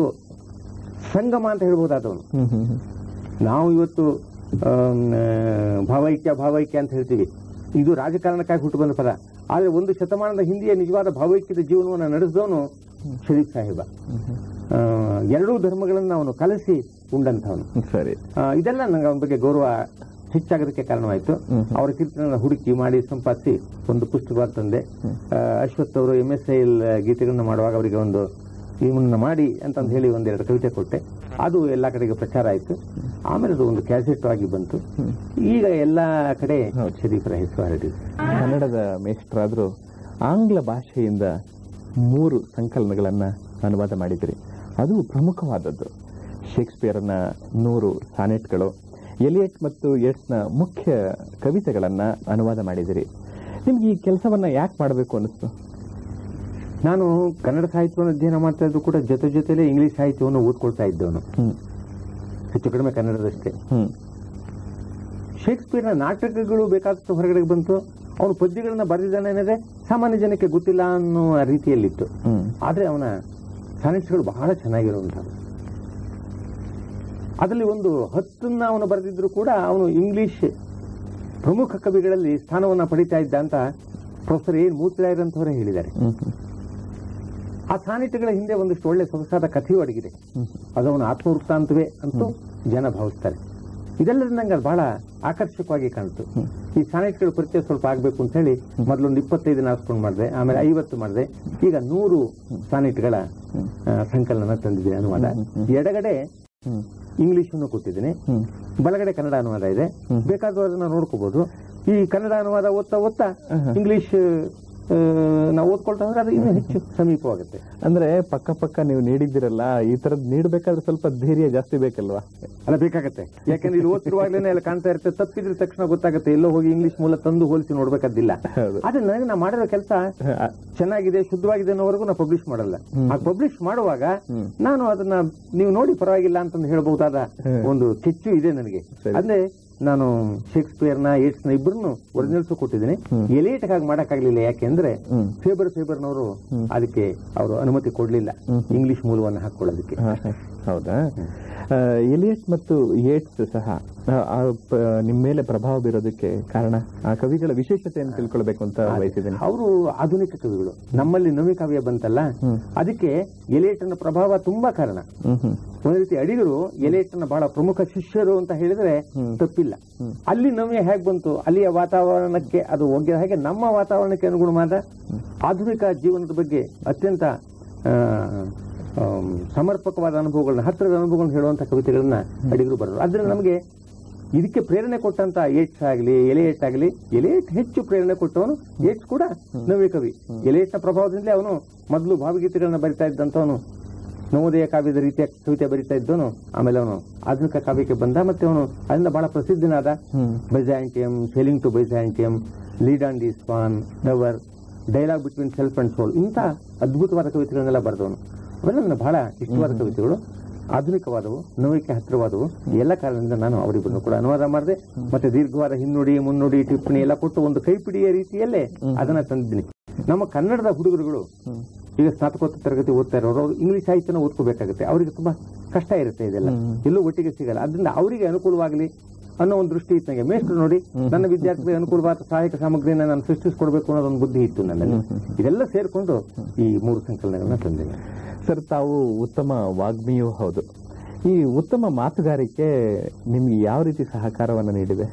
ಸಂಗಮ ಅಂತ ಹೇಳ್ಬೋದಾದವನು ಹ್ಮ್ ಹ್ಮ್ ಹ್ಮ್ ನಾವು ಇವತ್ತು ಆಮ್, ಆ, ಭಾವೈಕ್ಯ ಭಾವೈಕ್ಯ ಅಂತ ಹೇಳ್ತೀವಿ ಇದು ರಾಜಕಾರಣಕ್ಕಾಗಿ ಹುಟ್ಟು ಬಂದ ಪದ ಆದರೆ ಒಂದು ಶತಮಾನದ ಹಿಂದೆಯೇ ನಿಜವಾದ ಭಾವೈಕ್ಯದ ಜೀವನವನ್ನು ನಡೆಸಿದವನು ಶರೀಫ್ ಸಾಹೇಬ ಹ್ಮ್ ಹ್ಮ್ ಆ, ಎರಡೂ ಧರ್ಮಗಳನ್ನು ಅವನು ಕಲಸಿ ಉಂಡಂಥವನು ಸರಿ ಆ, ಇದೆಲ್ಲ ನಂಗೆ ಅವನ ಬಗ್ಗೆ ಗೌರವ ಹೆಚ್ಚಾಗೋದಕ್ಕೆ ಕಾರಣವಾಯಿತು ಹ್ಮ್. ಅವರ ಕೀರ್ತನೆಗಳನ್ನ ಹುಡುಕಿ ಮಾಡಿ ಸಂಪಾದಿಸಿ ಒಂದು ಪುಸ್ತಕವಾಗಿ ತಂದೆ ಆ, ಅಶ್ವಥ್ ಅವರು ಎಂ ಎಸ್ ಐ ಎಲ್ ಗೀತೆಗಳನ್ನ ಮಾಡುವಾಗ ಅವರಿಗೆ ಒಂದು ಇವನ್ನ ಮಾಡಿ ಅಂತಂದು ಹೇಳಿ ಒಂದೆರಡು ಕವಿತೆ ಕೊಟ್ಟೆ ಅದು ಎಲ್ಲ ಕಡೆಗೆ ಪ್ರಚಾರ ಆಯಿತು ಆಮೇಲೆ ಅದು ಒಂದು ಕ್ಯಾಸೆಟ್ ಆಗಿ ಬಂತು ಈಗ ಎಲ್ಲ ಕಡೆ ಶರೀಫರ ಹೆಸರು ಹರಡಿದೆ ಕನ್ನಡದ ಮೇಷ್ಟ್ರಾದ್ರು ಆಂಗ್ಲ ಭಾಷೆಯಿಂದ ಮೂರು ಸಂಕಲನಗಳನ್ನ ಅನುವಾದ ಮಾಡಿದ್ರಿ ಅದು ಪ್ರಮುಖವಾದದ್ದು ಶೇಕ್ಸ್ಪಿಯರ್ನ ನೂರು ಸಾನೆಟ್ಗಳು ಎಲಿಯಟ್ ಮತ್ತು ಯೇಟ್ಸ್ನ ಮುಖ್ಯ ಕವಿತೆಗಳನ್ನ ಅನುವಾದ ಮಾಡಿದಿರಿ ನಿಮ್ಗೆ ಈ ಕೆಲಸವನ್ನ ಯಾಕೆ ಮಾಡಬೇಕು ಅನಿಸ್ತು ನಾನು ಕನ್ನಡ ಸಾಹಿತ್ಯವನ್ನು ಅಧ್ಯಯನ ಮಾಡ್ತಾ ಇದ್ದು ಕೂಡ ಜೊತೆ ಜೊತೆಲೇ ಇಂಗ್ಲಿಷ್ ಸಾಹಿತ್ಯವನ್ನು ಓದ್ಕೊಳ್ತಾ ಇದ್ದವನು ಹ್ಮ್ ಹೆಚ್ಚು ಕಡಿಮೆ ಕನ್ನಡದಷ್ಟೇ ಹ್ಮ್ ಶೇಕ್ಸ್ಪಿಯರ್ನ ನಾಟಕಗಳು ಬೇಕಾದಷ್ಟು ಹೊರಗಡೆ ಬಂತು ಅವನು ಪದ್ಯಗಳನ್ನ ಬರೆದಿದ್ದಾನೆ ಅನ್ನೋದೇ ಸಾಮಾನ್ಯ ಜನಕ್ಕೆ ಗೊತ್ತಿಲ್ಲ ಅನ್ನುವ ರೀತಿಯಲ್ಲಿತ್ತು ಹ್ಮ್ ಆದ್ರೆ ಅವನ ಸಾನೆಟ್ಸ್ಗಳು ಬಹಳ ಚೆನ್ನಾಗಿರುವಂಥದ್ದು ಅದರಲ್ಲಿ ಒಂದು ಹತ್ತನ್ನ ಅವನು ಬರೆದಿದ್ರು ಕೂಡ ಅವನು ಇಂಗ್ಲಿಷ್ ಪ್ರಮುಖ ಕವಿಗಳಲ್ಲಿ ಸ್ಥಾನವನ್ನ ಪಡಿತಾ ಇದ್ದ ಅಂತ ಪ್ರೊಫೆಸರ್ ಎನ್ ಮೂರ್ತಿರಾಯರಂತವರೇ ಹೇಳಿದ್ದಾರೆ ಹ್ಮ್ ಹ್ಮ್ ಆ ಸಾನಿಟ್ಗಳ ಹಿಂದೆ ಒಂದಿಷ್ಟು ಒಳ್ಳೆ ಸೊಗಸಾದ ಕಥೆಯೂ ಅಡಗಿದೆ ಹ್ಮ್ ಅದು ಅವನ ಆತ್ಮವೃತ್ತಾಂತವೇ ಅಂತೂ ಜನ ಭಾವಿಸ್ತಾರೆ ಇದೆಲ್ಲದ ನಂಗೆ ಅದು ಬಹಳ ಆಕರ್ಷಕವಾಗಿ ಕಾಣ್ತು ಈ ಸಾನೆಟ್ಗಳ ಪರಿಚಯ ಸ್ವಲ್ಪ ಆಗ್ಬೇಕು ಅಂತ ಹೇಳಿ ಮೊದಲೊಂದು ಇಪ್ಪತ್ತೈದು ನಾಸ್ಕೊಂಡು ಮಾಡಿದೆ ಆಮೇಲೆ ಐವತ್ತು ಮಾಡಿದೆ ಈಗ ನೂರು ಸಾನೆಟ್ಗಳ ಆ, ಸಂಕಲನ ತಂದಿದ್ದೀನಿ ಅನುವಾದ ಎಡಗಡೆ ಹ್ಮ್ ಇಂಗ್ಲಿಷ್ ಅನ್ನು ಕೊಟ್ಟಿದ್ದೀನಿ ಹ್ಮ್ ಬಲಗಡೆ ಕನ್ನಡ ಅನುವಾದ ಇದೆ ಬೇಕಾದವರು ಅದನ್ನ ನೋಡ್ಕೋಬಹುದು ಈ ಕನ್ನಡ ಅನುವಾದ ಓದ್ತಾ ಓದ್ತಾ ಆಹಾ. ಇಂಗ್ಲಿಷ್ ಆ, ನಾವು ಓದ್ಕೊಳ್ತಾ ಹೋದ್ರೆ ಅದು ಇನ್ನೂ ಹೆಚ್ಚು ಸಮೀಪವಾಗುತ್ತೆ ಅಂದ್ರೆ ಪಕ್ಕ ಪಕ್ಕ ನೀವು ನೀಡಿದ್ದೀರಲ್ಲ ಈ ತರದ್ ನೀಡ್ಬೇಕಾದ್ರೆ ಸ್ವಲ್ಪ ಧೈರ್ಯ ಜಾಸ್ತಿ ಬೇಕಲ್ವಾ ಅಲ್ಲ ಬೇಕಾಗತ್ತೆ ಯಾಕಂದ್ರೆ ಇಲ್ಲಿ ಓದ್ತಿರುವಾಗಲೇ ಎಲ್ಲ ಕಾಣ್ತಾ ಇರುತ್ತೆ ತಪ್ಪಿದ್ರೆ ತಕ್ಷಣ ಗೊತ್ತಾಗುತ್ತೆ ಎಲ್ಲೋ ಹೋಗಿ ಇಂಗ್ಲಿಷ್ ಮೂಲ ತಂದು ಹೋಲಿಸಿ ನೋಡ್ಬೇಕಾದಿಲ್ಲ ಹೌದು ಆದ್ರೆ ನನಗೆ ನಾ ಮಾಡಿರೋ ಕೆಲಸ ಆ, ಚೆನ್ನಾಗಿದೆ ಶುದ್ಧವಾಗಿದೆ ಅನ್ನೋವರೆಗೂ ನಾ ಪಬ್ಲಿಷ್ ಮಾಡಲ್ಲ ಆ ಪಬ್ಲಿಷ್ ಮಾಡುವಾಗ ಹ್ಮ್. ನಾನು ಅದನ್ನ ನೀವು ನೋಡಿ ಪರವಾಗಿಲ್ಲ ಅಂತಂದು ಹೇಳ್ಬಹುದಾದ ಹ್ಮ್. ಒಂದು ಕೆಚ್ಚು ಇದೆ ನನಗೆ ಸರಿ. ಅಂದ್ರೆ ನಾನು ಶೇಕ್ಸ್ಪಿಯರ್ನ ಏಟ್ಸ್ನ ಇಬ್ಬರನ್ನು ಒರಿಜಿನಲ್ಸ್ ಕೊಟ್ಟಿದ್ದೀನಿ ಎಲೇಟ್ ಹಾಗೆ ಮಾಡಕ್ಕಾಗ್ಲಿಲ್ಲ ಯಾಕೆಂದ್ರೆ ಹ್ಮ್. ಫೇಬರ್ ಫೇಬರ್ನವರು ಅದಕ್ಕೆ ಅವರು ಅನುಮತಿ ಕೊಡ್ಲಿಲ್ಲ ಇಂಗ್ಲಿಷ್ ಮೂಲವನ್ನು ಹಾಕೊಳ್ಳೋದಕ್ಕೆ ಹಾ, ಹಾ. ಹೌದಾ ಆ, ಎಲಿಯಟ್ ಮತ್ತು ಯೇಟ್ಸ್ ಸಹ ಆ, ಆ, ಪ- ನಿಮ್ಮ ಮೇಲೆ ಪ್ರಭಾವ ಬೀರೋದಕ್ಕೆ ಕಾರಣ ಆ ಕವಿಗಳ ವಿಶೇಷತೆಯನ್ನು ತಿಳ್ಕೊಳ್ಬೇಕು ಅಂತ ಬಯಸಿದ್ದೇನೆ ಅವರು ಆಧುನಿಕ ಕವಿಗಳು ನಮ್ಮಲ್ಲಿ ನವಿಕಾವ್ಯ ಬಂತಲ್ಲ ಅದಕ್ಕೆ ಎಲೇಟನ ಪ್ರಭಾವ ತುಂಬಾ ಕಾರಣ ಹ್ಮ್ ಹ್ಮ್ ಒಂದು ರೀತಿ ಅಡಿಗರು ಎಲೇಟನ ಬಹಳ ಪ್ರಮುಖ ಶಿಷ್ಯರು ಅಂತ ಹೇಳಿದ್ರೆ ತಪ್ಪಿಲ್ಲ ಅಲ್ಲಿ ನವ್ಯ ಹೇಗೆ ಬಂತು ಅಲ್ಲಿಯ ವಾತಾವರಣಕ್ಕೆ ಅದು ಒಗ್ಗಿದ ಹಾಗೆ ನಮ್ಮ ವಾತಾವರಣಕ್ಕೆ ಅನುಗುಣವಾದ ಆಧುನಿಕ ಜೀವನದ ಬಗ್ಗೆ ಅತ್ಯಂತ ಆ, ಆಮ್, ಸಮರ್ಪಕವಾದ ಅನುಭವಗಳನ್ನ ಹತ್ತಿರದ ಅನುಭವಗಳನ್ನ ಹೇಳುವಂತ ಕವಿತೆಗಳನ್ನ ಅಡಿಗರು ಬರೆದರು ಆದ್ರಿಂದ ನಮಗೆ ಇದಕ್ಕೆ ಪ್ರೇರಣೆ ಕೊಟ್ಟಂತ ಏಟ್ಸ್ ಆಗಲಿ ಎಲೆಯೇಟ್ ಆಗಲಿ ಎಲೆಯೇಟ್ ಹೆಚ್ಚು ಪ್ರೇರಣೆ ಕೊಟ್ಟವನು ಏಟ್ಸ್ ಕೂಡ ನವ್ಯ ಕವಿ ಎಲೆಯೇಟ್ನ ಪ್ರಭಾವದಿಂದಲೇ ಅವನು ಮೊದಲು ಭಾವಗೀತೆಗಳನ್ನ ಬರಿತಾ ಇದ್ದಂತವನು ನವೋದಯ ಕಾವ್ಯದ ರೀತಿಯ ಕವಿತೆ ಬರಿತಾ ಇದ್ದವನು ಆಮೇಲೆ ಅವನು ಆಧುನಿಕ ಕಾವ್ಯಕ್ಕೆ ಬಂದ ಮತ್ತೆ ಅವನು ಅದರಿಂದ ಬಹಳ ಪ್ರಸಿದ್ಧನಾದ ಹ್ಮ್. Byzantium sailing to Byzantium Leda and the swan ನವರ್ dialogue between self and soul ಇಂಥ ಅದ್ಭುತವಾದ ಕವಿತೆಗಳನ್ನೆಲ್ಲ ಬರೆದವನು ಅವೆಲ್ಲ ನನ್ನ ಬಹಳ ಇಷ್ಟವಾದ ಕವಿತೆಗಳು ಆಧುನಿಕವಾದವು ನೋವಿಕೆ ಹತ್ತಿರವಾದವು ಈ ಎಲ್ಲ ಕಾರಣದಿಂದ ನಾನು ಅವರಿಬ್ಬರನ್ನು ಕೂಡ ಅನುವಾದ ಮಾಡಿದೆ ಮತ್ತೆ ದೀರ್ಘವಾದ ಹಿನ್ನುಡಿ ಮುನ್ನುಡಿ ಟಿಪ್ಪಣಿ ಎಲ್ಲ ಕೊಟ್ಟು ಒಂದು ಕೈಪಿಡಿಯ ರೀತಿಯಲ್ಲೇ ಅದನ್ನ ತಂದಿದ್ದೀನಿ ನಮ್ಮ ಕನ್ನಡದ ಹುಡುಗರುಗಳು ಈಗ ಸ್ನಾತಕೋತ್ತರ ತರಗತಿ ಓದ್ತಾ ಇರೋರು ಅವರು ಇಂಗ್ಲಿಷ್ ಸಾಹಿತ್ಯನ ಓದ್ಕೋಬೇಕಾಗುತ್ತೆ ಅವರಿಗೆ ತುಂಬಾ ಕಷ್ಟ ಇರುತ್ತೆ ಇದೆಲ್ಲ ಎಲ್ಲೂ ಒಟ್ಟಿಗೆ ಸಿಗಲ್ಲ ಅದರಿಂದ ಅವರಿಗೆ ಅನುಕೂಲವಾಗಲಿ ಅನ್ನೋ ಒಂದು ದೃಷ್ಟಿ ಇತ್ತು ನನಗೆ ಮೇಷ್ಟ್ರು ನೋಡಿ ನನ್ನ ವಿದ್ಯಾರ್ಥಿಗಳಿಗೆ ಅನುಕೂಲವಾದ ಸಹಾಯಕ ಸಾಮಗ್ರಿಯನ್ನು ನಾನು ಸೃಷ್ಟಿಸಿಕೊಡ್ಬೇಕು ಅನ್ನೋದೊಂದು ಬುದ್ಧಿ ಇತ್ತು ನನ್ನಲ್ಲಿ ಇದೆಲ್ಲ ಸೇರ್ಕೊಂಡು ಈ ಮೂರು ಸಂಕಲನಗಳನ್ನ ತಂದಿದೆ ಸರ್ ತಾವು ಉತ್ತಮ ವಾಗ್ಮಿಯೂ ಹೌದು ಈ ಉತ್ತಮ ಮಾತುಗಾರಿಕೆ ನಿಮ್ಗೆ ಯಾವ ರೀತಿ ಸಹಕಾರವನ್ನು ನೀಡಿದೆ